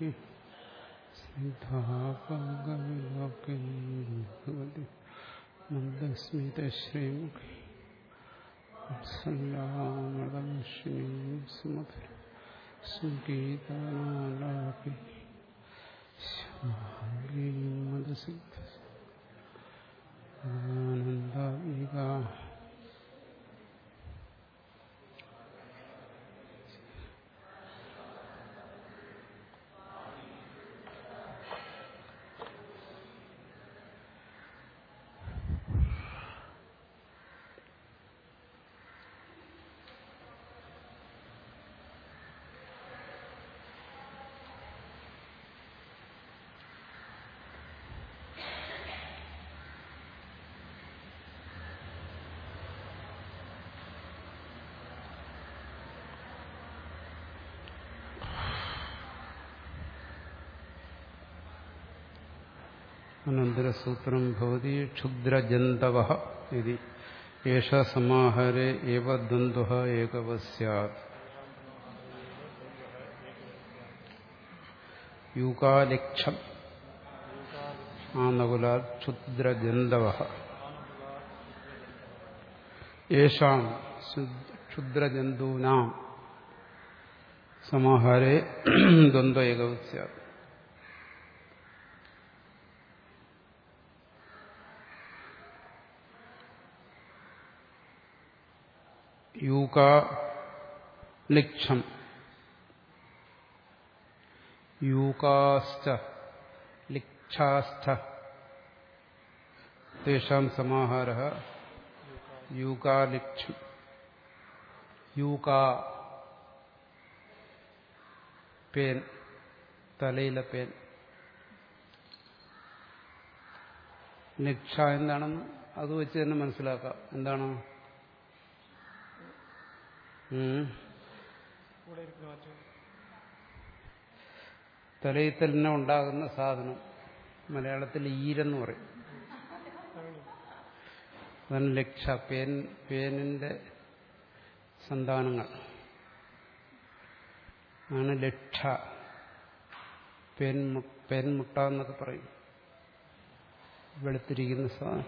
സ്നിഗ്ധാപങ്കവിലോകി മന്ദസ്മിതശ്രീമുഖി സല്ലാമൃതമിഷ്ണീം സുമധുര സുഗീതനാലാപി മദസിദ്ധ ആനന്ദാത്മിക അനന്തരസൂത്രം ഭവതി ക്ഷുദ്രജന്തവ ഇതി ഏഷ സമാഹാരെ ഏവ ദ്വന്ദ്വ ഏകവ സ്യാത് യൂകാലക്ഷം ആ നകുലാത് ക്ഷുദ്രജന്തവ യേഷാം ക്ഷുദ്രജന്തൂനാം സമാഹാരെ ദ്വന്ദ്വ ഏകവ സ്യാത് യൂകാലിക്ഷം യൂകാശ്ച ലിക്ഷാസ്ഥ തേഷാം സമാഹാര യൂകാലിക്ഷം യൂകാ പേൻ തലയിലെ പേൻ ലിക്ഷ എന്താണെന്ന് അത് വെച്ച് തന്നെ മനസ്സിലാക്കാം എന്താണ് തലയിൽ തന്നെ ഉണ്ടാകുന്ന സാധനം മലയാളത്തിൽ ഈരെന്ന് പറയും അതാണ് ലക്ഷ പേൻ പേനിന്റെ സന്താനങ്ങൾ ആണ് ലക്ഷ പേൻ പേൻമുട്ട എന്നൊക്കെ പറയും വെളുത്തിരിക്കുന്ന സാധനം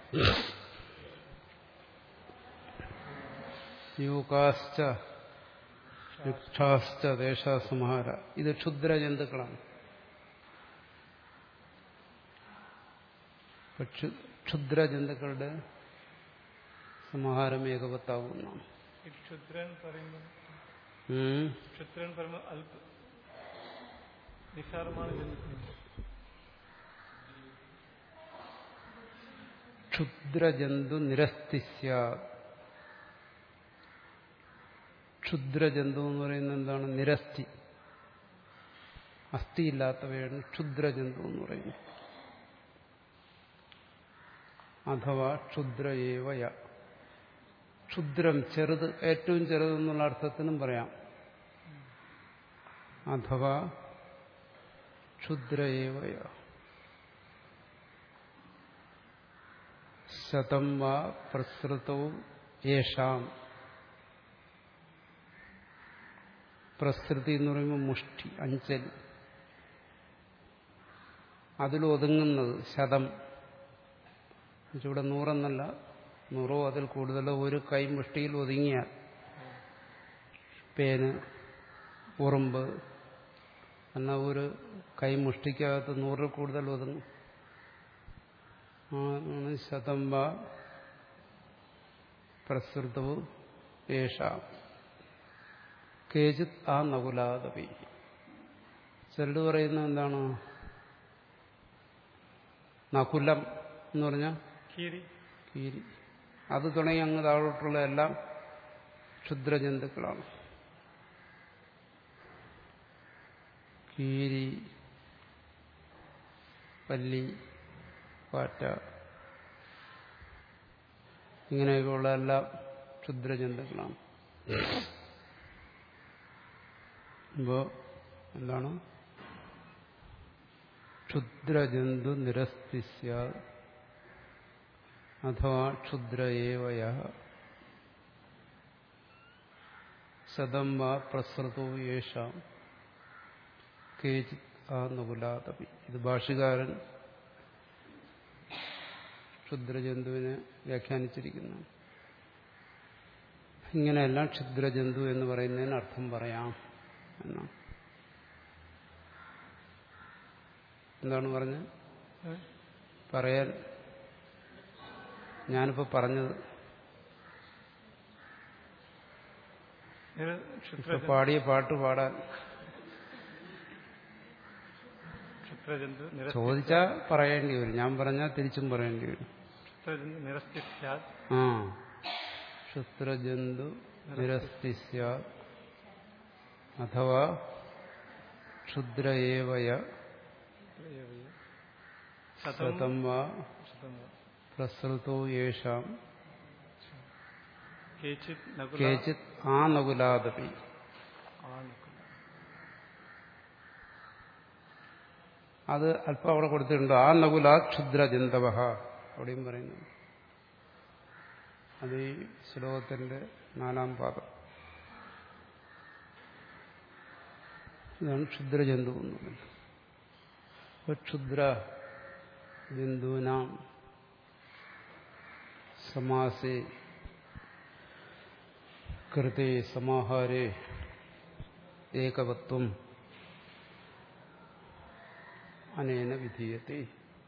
യൂകാശ്ച യുക്ഷാശ്ച ദേശാസംഹാര ഇത് ക്ഷുദ്രജന്തുക്കളാണ് ക്ഷുദ്രജന്തുക്കളുടെ സമാഹാരം ഏകവത്താവുന്നതാണ് ക്ഷുദ്രൻ പറയുമ്പോൾ ക്ഷുദ്രൻ പറയുമ്പോൾ അല്പ നിസാരമാണ് ജന്തുക്കൾ ക്ഷുദ്രജന്തു നിരസ്തിസ്യ ക്ഷുദ്രജന്തു എന്ന് പറയുന്നത് എന്താണ് നിരസ്തി അസ്ഥിയില്ലാത്തവയാണ് ക്ഷുദ്രജന്തു എന്ന് പറയുന്നത് അഥവാ ക്ഷുദ്രയേവയ ക്ഷുദ്രം ചെറുത് ഏറ്റവും ചെറുതെന്നുള്ള അർത്ഥത്തിനും പറയാം അഥവാ ക്ഷുദ്രയേവയ ശതം വാ പ്രസൃതവും യേഷാം പ്രസൃതി എന്ന് പറയുമ്പോൾ മുഷ്ടി അഞ്ചൽ അതിലൊതുങ്ങുന്നത് ശതം ഇവിടെ നൂറെന്നല്ല നൂറോ അതിൽ കൂടുതലോ ഒരു കൈ മുഷ്ടിയിൽ ഒതുങ്ങിയാൽ പേന് ഉറുമ്പ് എന്ന ഒരു കൈ മുഷ്ടിക്കകത്ത് നൂറിൽ കൂടുതൽ ഒതുങ്ങും ആണ് ശതം വാ പ്രസൃതവും ഏഷ കേജിത് ആ നകുലാദപി ചിലട് പറയുന്നത് എന്താണ് നകുലം എന്ന് പറഞ്ഞാൽ കീരി കീരി അത് തുടങ്ങി അങ്ങ് താഴോട്ടുള്ള എല്ലാം ക്ഷുദ്രജന്തുക്കളാണ് കീരി പല്ലി പാറ്റ ഇങ്ങനെയൊക്കെയുള്ള എല്ലാ ക്ഷുദ്രജന്തുക്കളാണ് ഇപ്പോ എന്താണ് ക്ഷുദ്രജന്തു നിരസ്തിസ്യ അഥവാ ക്ഷുദ്രയേവയ ശതം വാ പ്രസൃതോ യേഷാം കേചിത് ആ നകുലാതപി ഇത് ഭാഷകാരൻ ക്ഷുദ്രജന്തുവിനെ വ്യാഖ്യാനിച്ചിരിക്കുന്നു ഇങ്ങനെയെല്ലാം ക്ഷുദ്രജന്തു എന്ന് പറയുന്നതിന് അർത്ഥം പറയാം എന്നാണ് എന്താണ് പറഞ്ഞത് ഏ? പറയാൻ ഞാനിപ്പോൾ പറഞ്ഞത് ഇത് ഇപ്പൊ ക്ഷുദ്രജന്തു പാടിയ പാട്ട് പാടാൻ ക്ഷുദ്രജന്തു നിരസ്തി ചോദിച്ചാ പറയേണ്ടി വരും ഞാൻ പറഞ്ഞാൽ തിരിച്ചും പറയേണ്ടി വരും ക്ഷുദ്രജന്തു നിരസ്തി സ്യാത് ആ ക്ഷുത്രജന്തു നിരസ്തി സ്യാത് അഥവാ ക്ഷുദ്രയേവയ ശതം ശതം വാ ശതം വാ. പ്രസൃതോ യേഷാം കേചിത് നകുല കേചിത് ആ നകുലാദപി ആ നകുല. അത് അല്പം അവിടെ കൊടുത്തിട്ടുണ്ട് ആ നകുലാ ക്ഷുദ്രജന്തവ അവിടെയും പറയുന്നു അത് ഈ ശ്ലോകത്തിന്റെ നാലാം പാദം ഇതാണ് ക്ഷുദ്രജന്തു എന്ന് പറയുന്നത് അപ്പൊ ക്ഷുദ്ര ജന്തുനാം സമാസേ കൃതേ സമാഹാരേ ഏകവത്വം അനേന വിധീയത്തെ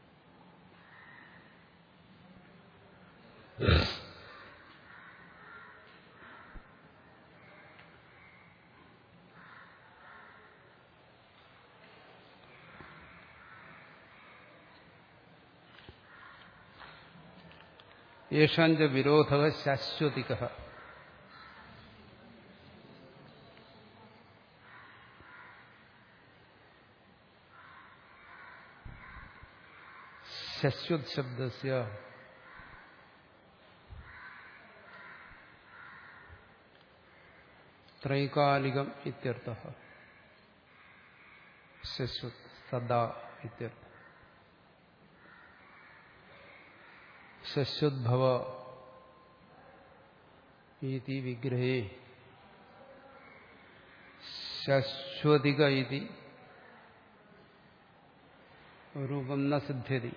യേഷാഞ്ച വിരോധ ശാശ്വതിക ശശ്വത് ശബ്ദസ്യ ത്രൈകാലികം ഇത്യർത്ഥ ശശ്വത് സദാ ഇത്യർത്ഥ ശശ്വദ്ഭവ ഇതി വിഗ്രഹേ ശശ്വതിക ഇതി രൂപം ന സിദ്ധ്യതി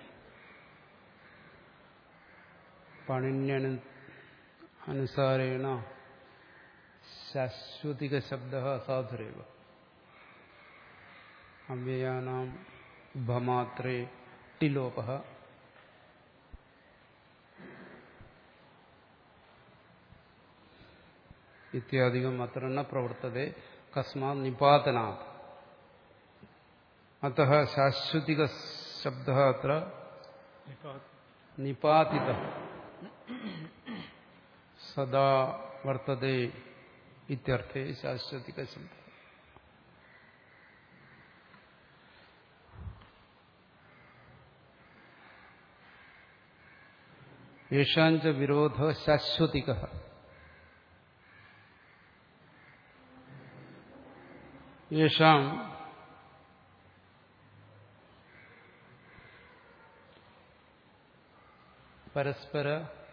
പാണിന്യനു അനുസാരേണ ശാശ്വതിക ശബ്ദ സാധുരേവ അവ്യയാനാം ഉപമാത്രേ ടിലോപ ഇത്യാദികം അത്ര ന പ്രവർത്തതെ കസ്മാത് നിപാതനാത് അത ശാശ്വതിക ശബ്ദ അത്ര നിപാത് നിപാതിത സദാ വർത്തതെ ഇത്യർത്ഥേ ശാശ്വതിക ശബ്ദ യേഷാഞ്ച വിരോധ ശാശ്വതിക യേഷാം പരസ്പര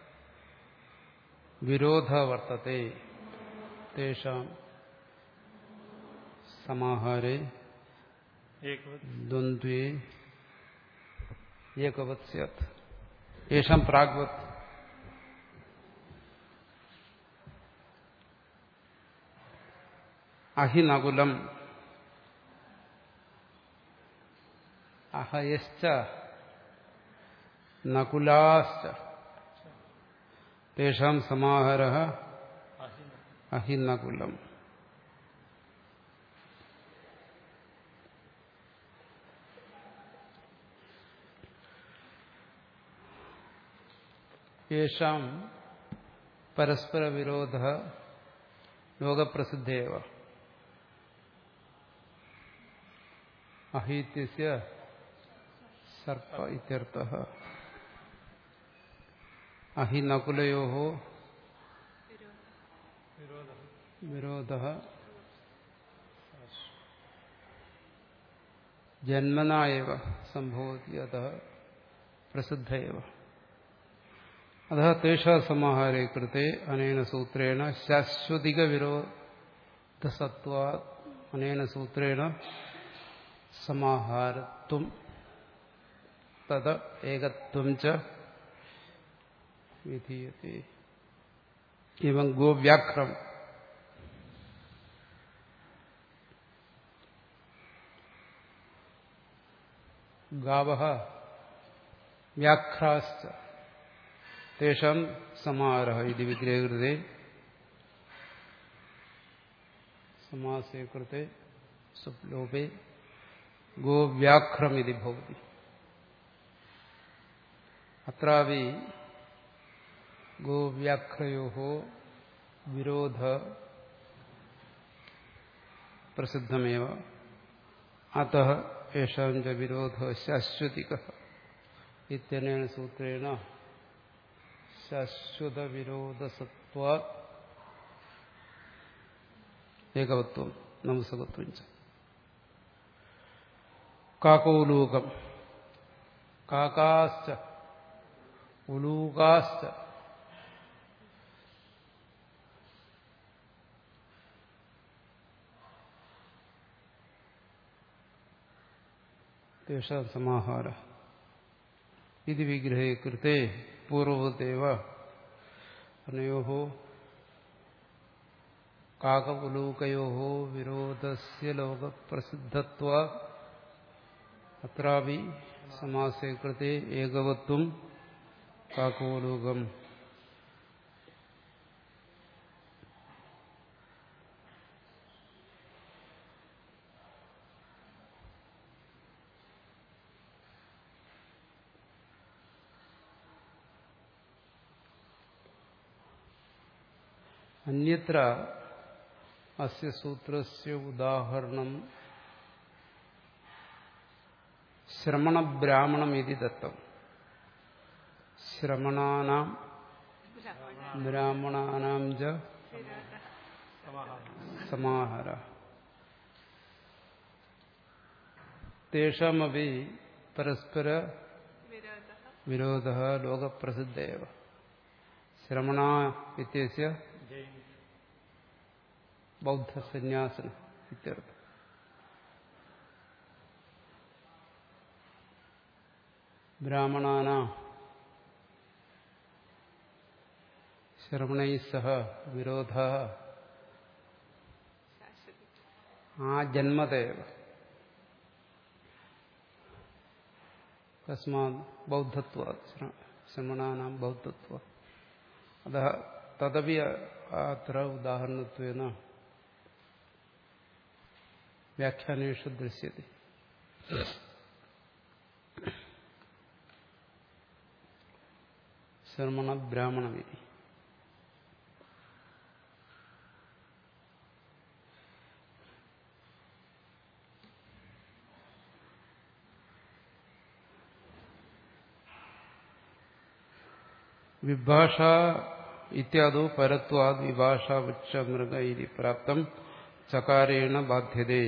വിരോധ വർത്തത്തെ തേഷാം സമാഹാരെ ഏകവത് ദ്വന്ദ്വേ ഏകവത് സ്യാത് യേഷാം പ്രാഗ്വത് അഹിനകുലം അഹയശ്ച നകുലാശ്ച തേഷാം സമാഹാര ആഹിന അഹിനകുലം യേഷാം പരസ്പര വിരോധ ലോകപ്രസിദ്ധേവ അഹീത്യസ്യ സർപ്പ ഇത്യർത്ഥ അഹിനകുലയോ വിരോധ വിരോധ ജന്മനായവ സംഭവതി അത പ്രസിദ്ധയവ അത തേഷാ സമാഹാരേ കൃത്തെ അനേന സൂത്രേണ ശാശ്വതിക വിരോധസത്വാ അനേന സൂത്രേണ സമാഹാരത്വം തത് ഏകത്വം ച വിധീയത്തെ एवं गोव्याघ्रम गाव व्याघ्राश्च तेषां समाहारः इति विग्रहे कृते समासे कृते सुप्लोपे गोव्याघ्रमिति भवति अत्रापि गोव्याघ्रयोः विरोध प्रसिद्धमेव अतः येषां च विरोधः शाश्वतिकः इत्यनेन सूत्रेण शाश्वतविरोधसत्वात् एकवत्वं नपुंसकत्वं च काकोलूकं काकाश्च उलूकाश्च तेषां समाहारः इति विग्रहे कृते पूर्ववदेव अनयोः काकउलूकयोः विरोधस्य लोकप्रसिद्धत्वात् अत्रापि समासे कृते एकवत्वं काकोलूकम् അന്യത്ര അസ്യ സൂത്രസ്യ ഉദാഹരണം ശ്രമണബ്രാഹ്മണം ഇതി ദത്തം ശ്രമണാനാം ബ്രാഹ്മണാനാം ച സമാഹാര തേഷാമപി പരസ്പര വിരോധ ലോകപ്രസിദ്ധേവ ശ്രമണ ഇത്യസ്യ जैन ബൗദ്ധസന്യാസന ഇത്യർത്ഥം ബ്രാഹ്മണാന ശ്രവണൈ സഹ വിരോധ ആ ജന്മതേവ കസ്മാത് ബൗദ്ധത്വ ശ്രമണാനാം ബൗദ്ധത്വ അത തദപി അത്ര ഉദാഹരണത്വേന വ്യാഖ്യാനേഷു ദൃശ്യത്തെ ശ്രമണ ബ്രാഹ്മണമിതി വിഭാഷ ഇത്യാദോ പരത്വാദ് വിഭാഷാവൃക്ഷ മൃഗ ഇതി പ്രാപ്തം ചകാരേണ ബാധ്യതേ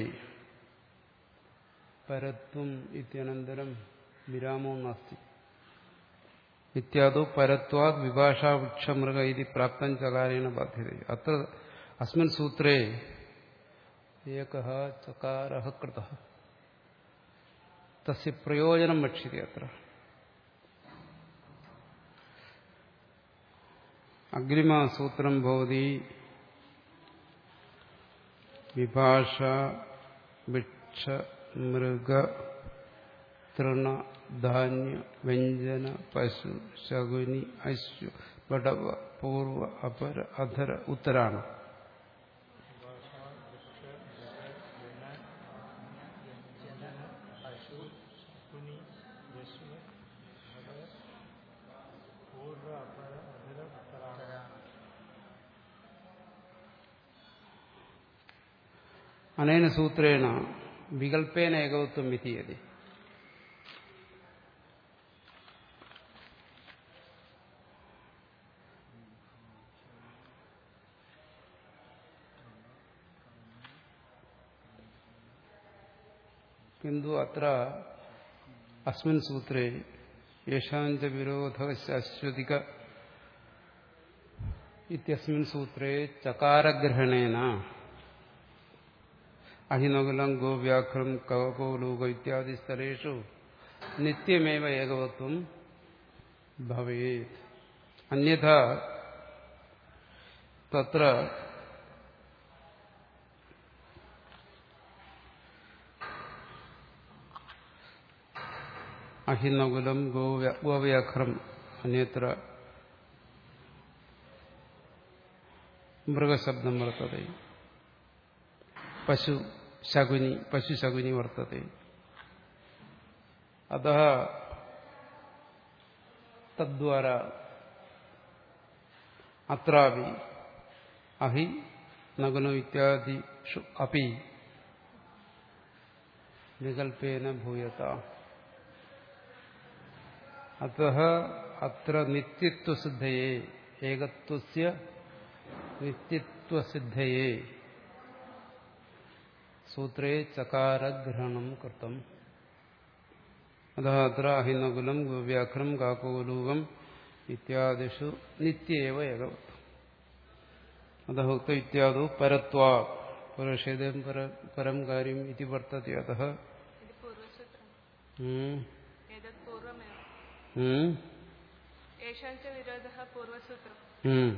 പരത്വം ഇത്യനന്തരം വിരാമോ നാസ്തി ഇത്യാദോ പരത്വാദ് വിഭാഷാവൃക്ഷമൃഗ ഇതി പ്രാപ്തം ചകാരേണ ബാധ്യതേ അത്ര അസ്മിൻ സൂത്രേ ഏക ചകാര കൃത തസ്യ പ്രയോജനം വക്ഷ്യത്തെ അത്ര അഗ്രിമസൂത്രം ഭവതി വിഭാഷ വൃക്ഷ മൃഗ തൃണ ധാന്യ വ്യഞ്ജന പശു ശകുനി അശ്വ വടവ പൂർവ അപര അധര ഉത്തരാണ് पशु शकुनि यशु पूर्व अपर अधर उत्तरायण അനേന സൂത്രേണ വികൽപ്പേന ഏകവത്വം വിധീയതി കിന്തു അത്ര അസ്മിൻ സൂത്രേ യേഷാഞ്ച വിരോധ ശാശ്വതിക ഇത്യസ്മിൻ സൂത്രേ ചകാരഗ്രഹണേന അഹിനകുലം ഗോവ്യാഘ്രം കവകോലൂക ഇത്യാദി സ്ഥലേഷു നിത്യമേവ ഏകവത്വം ഭവേത് അന്യഥ തത്ര അഹിനകുലം ഗോവ്യാഘ്രം അന്യത്ര മൃഗശബ്ദം വർത്തത പശു ശകുനി പശു ശകുനി വർത്തത അത തദ്വാര അത്രാപി അഹി നഗുലം ഇത്യാദിഷു അപി വികൽപ്പേന ഭൂയത അത അത്ര നിത്യത്വസിദ്ധയെ ഏകത്വസ്യ നിത്യത്വസിദ്ധയെ സൂത്രേ ചകാരഗ്രഹണം കൃതം അത്ര അഹിനകുലം ഗോവ്യാഘ്രം കാക്കോലൂകം ഇത്യാദിഷു നിത്യേവ ഏകവത്വം അത ഉക്ത ഇത്യാദു പരത്വാ പുരുഷേദം പരം കാര്യം ഇതി വർത്തത്തെ അത ഇത് പൂർവസൂത്രം ഏതത് പൂർവമേവ ഏഷാം ച വിരോധः പൂർവസൂത്രം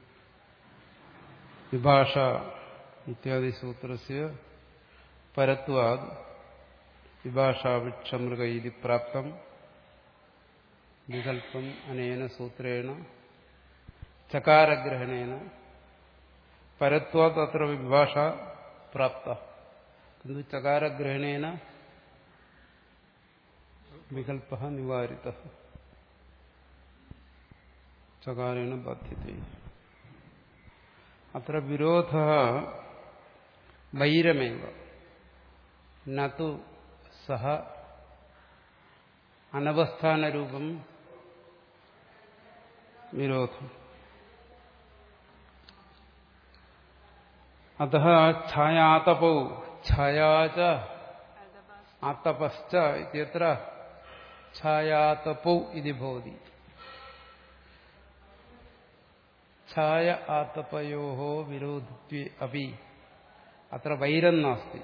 വിഭാഷ ഇത്യാദി സൂത്രസ്യ പരത്വാദ് വിഭാഷാവിക്ഷമൃഗ ഇതി പ്രാപ്തം വികല്പം അനേന സൂത്രേണ ചകാരഗ്രഹണേന പരത്വാദ് അത്ര വിഭാഷ പ്രാപ്ത കിന്തു ചകാരഗ്രഹണേന വികല്പ നിവാരിത ചകാരേണ ബാധ്യത്തെ അത്ര വിരോധ വൈരമേവ നു സഹ അനവസ്ഥാനരൂപം വിരോധം അത ഛായാതപൗ ഛായാച ആതപശ്ച ഇത്യത്ര ഛായാതപൗ ഇതി ഭവതി ഛായ ആതപയോ വിരോധിത്വേ അപി അത്ര വൈരം നാസ്തി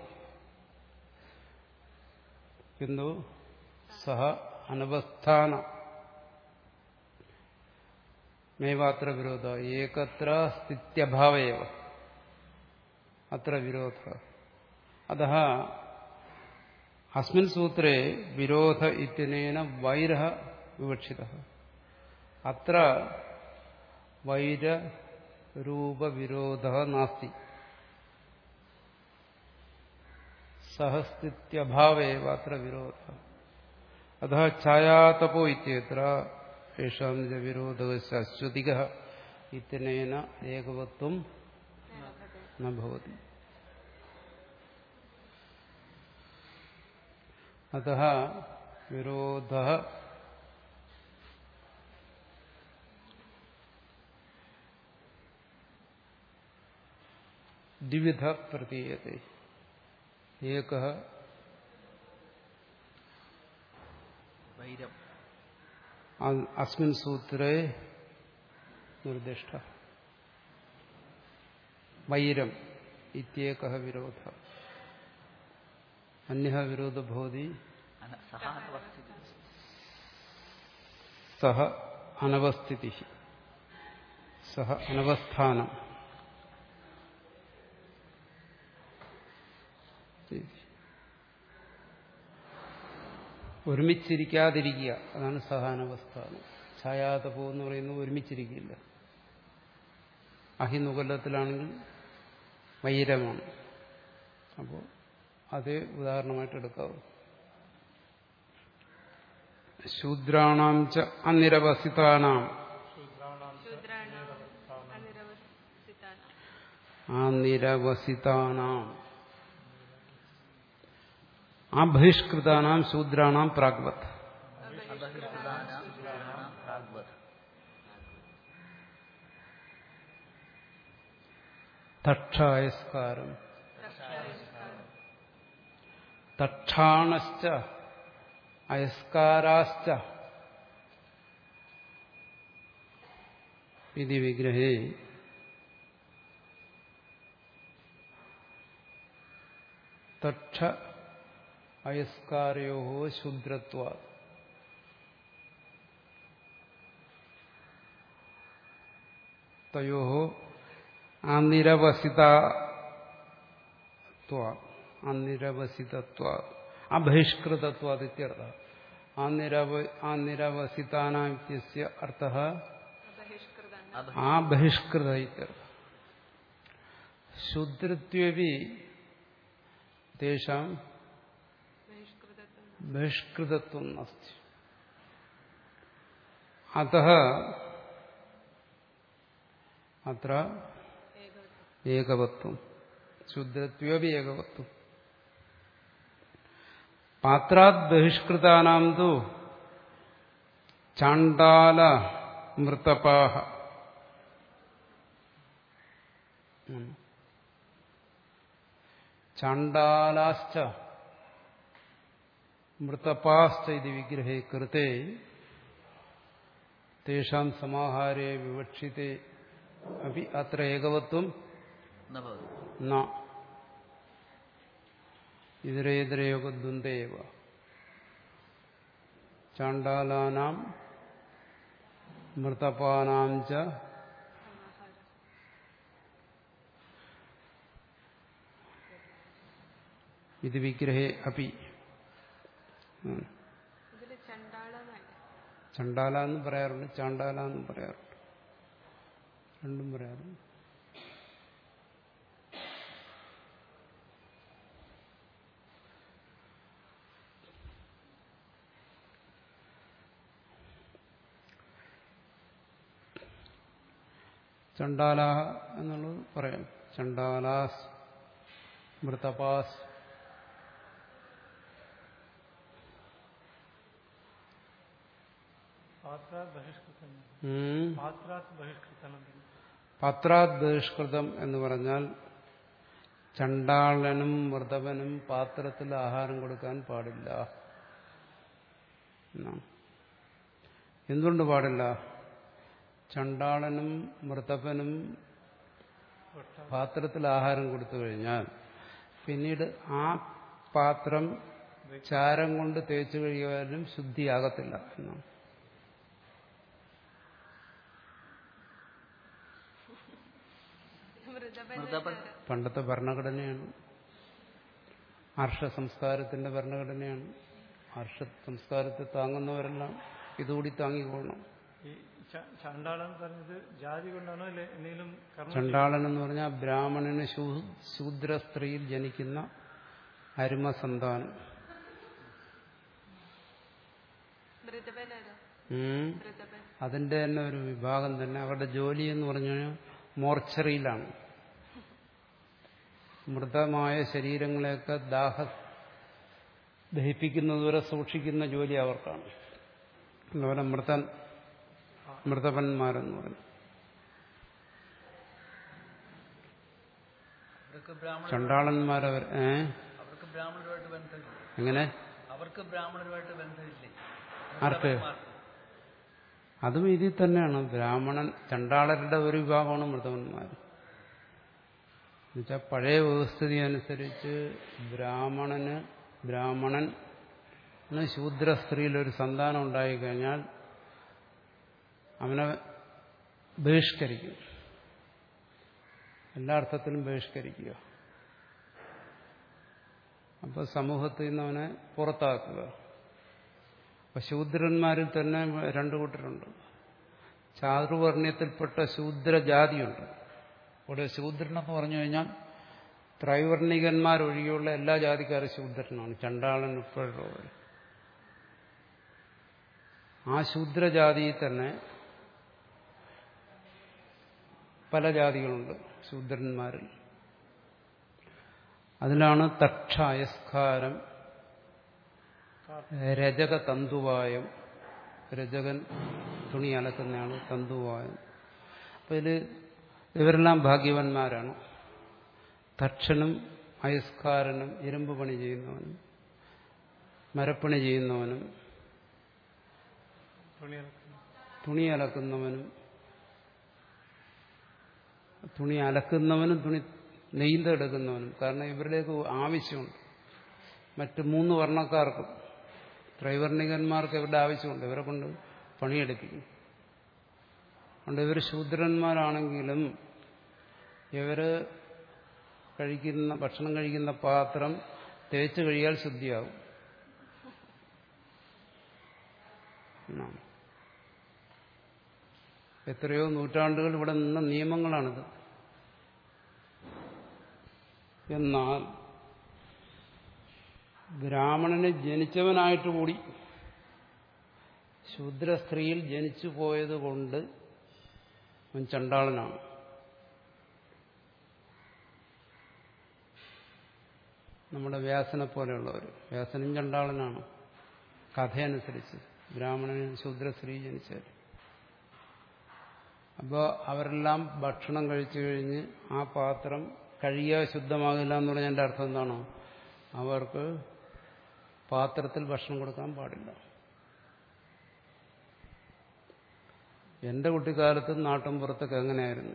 കിന്തു സഹ അനവസ്ഥാന മേവാത്ര വിരോധ ഏകത്ര സ്ഥിത്യഭാവയവ അത്ര വിരോധ അത അസ്മിൻ സൂത്രേ വിരോധ ഇത്യനേന വൈര വിവക്ഷിത അത്ര വൈരൂപവിരോധ നാസ്തി സഹസ്ഥിത്യഭാവേവ അത്ര വിരോധ അത ഛായാതപോ ഇത്യത്ര യേഷാം വിരോധകस्य അശ്വതിക ഇത്യനേന ഏകവത്വം നഭവതി അത വിരോധ ദ്വിവിധ പ്രതീയത്തെ ഏക വൈരം അസ്മിൻ സൂത്രേ നിർദ്ദിഷ്ട വൈരം ഇത്യേക വിരോധ അന്യ വിരോധ ഭവതി അന- സഹ അനവസ്ഥിതി സഹ അനവസ്ഥിതി സഹ അനവസ്ഥാനം ഒരുമിച്ചിരിക്കാതിരിക്കുക അതാണ് സഹാനവസ്ഥാനം ഛായാതപോ എന്ന് പറയുന്നത് ഒരുമിച്ചിരിക്കില്ല അഹിനുകലത്തിലാണെങ്കിൽ വൈരമാണ് അപ്പോൾ അതേ ഉദാഹരണമായിട്ട് എടുക്കാവൂ ശൂദ്രാണാം ച അനിരവസിതാനാം ശൂദ്രാണാം അനിരവസിതാനാം അനിരവസിതാനാം അബഹിഷ്കൃതാനാം ശൂദ്രാണാം പ്രാഗ്വത് അബഹിർകൃതാനാം ശൂദ്രാണാം പ്രാഗ്വത് തക്ഷായസ്കാരം തക്ഷാണശ്ച അയസ്കാരാശ്ച ഇതി വിഗ്രഹേ തക്ഷ അയസ്കാരയോ ശൂദ്രത്വ തയോ അനിരവസിത അനിരവസിതത്വ അബഹിഷ്കൃതത്വാദിത്യർത്ഥ അനിരവ അനിരവസിതാനാസ്യ അർത്ഥ ബഹിഷ്കൃതാണ് ആ ബഹിഷ്കൃത ഇത്യർത്ഥ ശൂദ്രത്വപി തേഷാം ബഹിഷ്കൃതത്വം ബഹിഷ്കൃതത്വം നാസ്തി അത അത്ര ഏകവത്വം ഏകവത്വം ശുദ്ധത്വപി ഏകവത്വം പാത്രാത് ബഹിഷ്കൃതാനാം തു ചാണ്ടാല മൃതപാഹ ഉം. ചാണ്ടാലാശ്ച മൃതപാശ്ച ഇത് വിഗ്രഹേ കൃത്തെ തേഷാം സമാഹാരേ വിവക്ഷിതേ അപ്പി അത്ര ഏകവത്വം न भवति ന ഇതരേതരയോഗദ്വന്ദ്വ ചാണ്ടാലാനാം മൃതപാനാം ച സമാഹാരം ഇത് വിഗ്രഹേ അപി ഉം. ഇതിൽ ചണ്ടാളമല്ല ചണ്ടാല എന്ന് പറയാറുണ്ട് ചാണ്ടാല എന്നും പറയാറുണ്ട് രണ്ടും പറയാറുണ്ട് ചണ്ടാല എന്നുള്ളത് പറയാം ചണ്ടാലാസ് മൃതപാസ് പാത്രാത് ബഹിഷ്കൃതം ഉം. പാത്രാത് ബഹിഷ്കൃതം പാത്രാത് ബഹിഷ്കൃതം എന്ന് പറഞ്ഞാൽ ചണ്ടാളനും മൃതവനും പാത്രത്തിൽ ആഹാരം കൊടുക്കാൻ പാടില്ല എന്നാണ്. എന്തുകൊണ്ട് പാടില്ല ചണ്ടാളനും മൃതവനും പാത്രത്തിൽ ആഹാരം കൊടുത്തു കഴിഞ്ഞാൽ പിന്നീട് ആ പാത്രം ചാരം കൊണ്ട് തേച്ചു കഴിയാനും ശുദ്ധിയാകത്തില്ല എന്നാണ് മൃതപൻ മൃതപൻ പണ്ടത്തെ ഭരണഘടനയാണ് ഹർഷ സംസ്കാരത്തിന്റെ ഭരണഘടനയാണ് ഹർഷ സംസ്കാരത്തെ താങ്ങുന്നവരെല്ലാം ഇതുകൂടി താങ്ങിക്കൊള്ളണം ഈ ച- ചണ്ടാളം എന്ന് പറഞ്ഞത് ജാതി കൊണ്ടാണോ അല്ലെ എന്തെങ്കിലും കർമ്മം ചണ്ടാളൻ എന്ന് പറഞ്ഞാൽ ബ്രാഹ്മണന് ശൂ- ശൂദ്ര സ്ത്രീയിൽ ജനിക്കുന്ന അരുമ സന്താനം മൃതപനാരോ ഉം. മൃതപൻ അതിന്റെ തന്നെ ഒരു വിഭാഗം തന്നെ അവരുടെ ജോലി എന്ന് പറഞ്ഞു കഴിഞ്ഞാൽ മോർച്ചറിയിലാണ് മൃതമായ ശരീരങ്ങളെയൊക്കെ ദാഹ ദഹിപ്പിക്കുന്നതുവരെ സൂക്ഷിക്കുന്ന ജോലി അവർക്കാണ് അതുപോലെ മൃതൻ മൃതപന്മാരെന്ന് പറഞ്ഞു അവർക്ക് ബ്രാഹ്മണ ചണ്ടാളന്മാരവർ ഏ അവർക്ക് ബ്രാഹ്മണരുമായിട്ട് ബന്ധമില്ല എങ്ങനെ അവർക്ക് ബ്രാഹ്മണരുമായിട്ട് ബന്ധമില്ലേ ആർക്ക് അതും ഇതിൽ തന്നെയാണ് ബ്രാഹ്മണൻ ചണ്ടാളരുടെ ഒരു വിഭാഗമാണ് മൃതവന്മാർ എന്നുവെച്ചാൽ പഴയ വ്യവസ്ഥിതി അനുസരിച്ച് ബ്രാഹ്മണന് ബ്രാഹ്മണൻ ശൂദ്ര സ്ത്രീയിൽ ഒരു സന്താനം ഉണ്ടായിക്കഴിഞ്ഞാൽ അവനെ ബഹിഷ്കരിക്കും എല്ലാ അർത്ഥത്തിലും ബഹിഷ്കരിക്കുക അപ്പോൾ സമൂഹത്തിൽ നിന്ന് അവനെ പുറത്താക്കുക അപ്പൊ ശൂദ്രന്മാരിൽ തന്നെ രണ്ടു കൂട്ടരുണ്ട് ചാതുർവർണ്ണയത്തിൽപ്പെട്ട ശൂദ്രജാതിയുണ്ട് ഇവിടെ ശൂദ്രൻ എന്ന് പറഞ്ഞു കഴിഞ്ഞാൽ ത്രൈവർണികന്മാരൊഴികെയുള്ള എല്ലാ ജാതിക്കാരും ശൂദ്രനാണ് ചണ്ടാളൻ ഉൾപ്പെടെയുള്ളവർ ആ ശൂദ്രജാതിയിൽ തന്നെ പല ജാതികളുണ്ട് ശൂദ്രന്മാരിൽ അതിലാണ് തക്ഷ അയസ്കാരം രജക തന്തുവായം രജകൻ തുണി അലക്കുന്നയാണ് തന്തുവായം അപ്പൊ ഇതിൽ ഇവരെല്ലാം ഭാഗ്യവന്മാരാണ് തക്ഷനും അയസ്കാരനും ഇരുമ്പ് പണി ചെയ്യുന്നവനും മരപ്പണി ചെയ്യുന്നവനും തുണിയിറക്കുന്നു തുണി അലക്കുന്നവനും തുണി അലക്കുന്നവനും തുണി നെയ്തെടുക്കുന്നവനും കാരണം ഇവരിലേക്ക് ആവശ്യമുണ്ട് മറ്റ് മൂന്ന് വർണ്ണക്കാർക്കും ത്രൈവർണികന്മാർക്ക് ഇവരുടെ ആവശ്യമുണ്ട് ഇവരെ കൊണ്ട് പണിയെടുപ്പിക്കും അതുകൊണ്ട് ഇവർ ശൂദ്രന്മാരാണെങ്കിലും ഇവര് കഴിക്കുന്ന ഭക്ഷണം കഴിക്കുന്ന പാത്രം തേച്ച് കഴിയാൽ ശുദ്ധിയാവും എന്നാണ്. എത്രയോ നൂറ്റാണ്ടുകൾ ഇവിടെ നിന്ന നിയമങ്ങളാണിത് എന്നാൽ ബ്രാഹ്മണന് ജനിച്ചവനായിട്ട് കൂടി ശൂദ്ര സ്ത്രീയിൽ ജനിച്ചു പോയത് കൊണ്ട് അവൻ ചണ്ടാളനാണ് നമ്മുടെ വ്യാസനെ പോലെയുള്ളവർ വ്യാസനും ചണ്ടാളനാണ് കഥയനുസരിച്ച് ബ്രാഹ്മണന് ശൂദ്ര സ്ത്രീ ജനിച്ചാൽ അപ്പോൾ അവരെല്ലാം ഭക്ഷണം കഴിച്ചു കഴിഞ്ഞ് ആ പാത്രം കഴുകിയാൽ ശുദ്ധമാകില്ല എന്ന് പറഞ്ഞതിൻ്റെ അർത്ഥം എന്താണോ അവർക്ക് പാത്രത്തിൽ ഭക്ഷണം കൊടുക്കാൻ പാടില്ല എന്റെ കുട്ടിക്കാലത്ത് നാട്ടും പുറത്തൊക്കെ എങ്ങനെയായിരുന്നു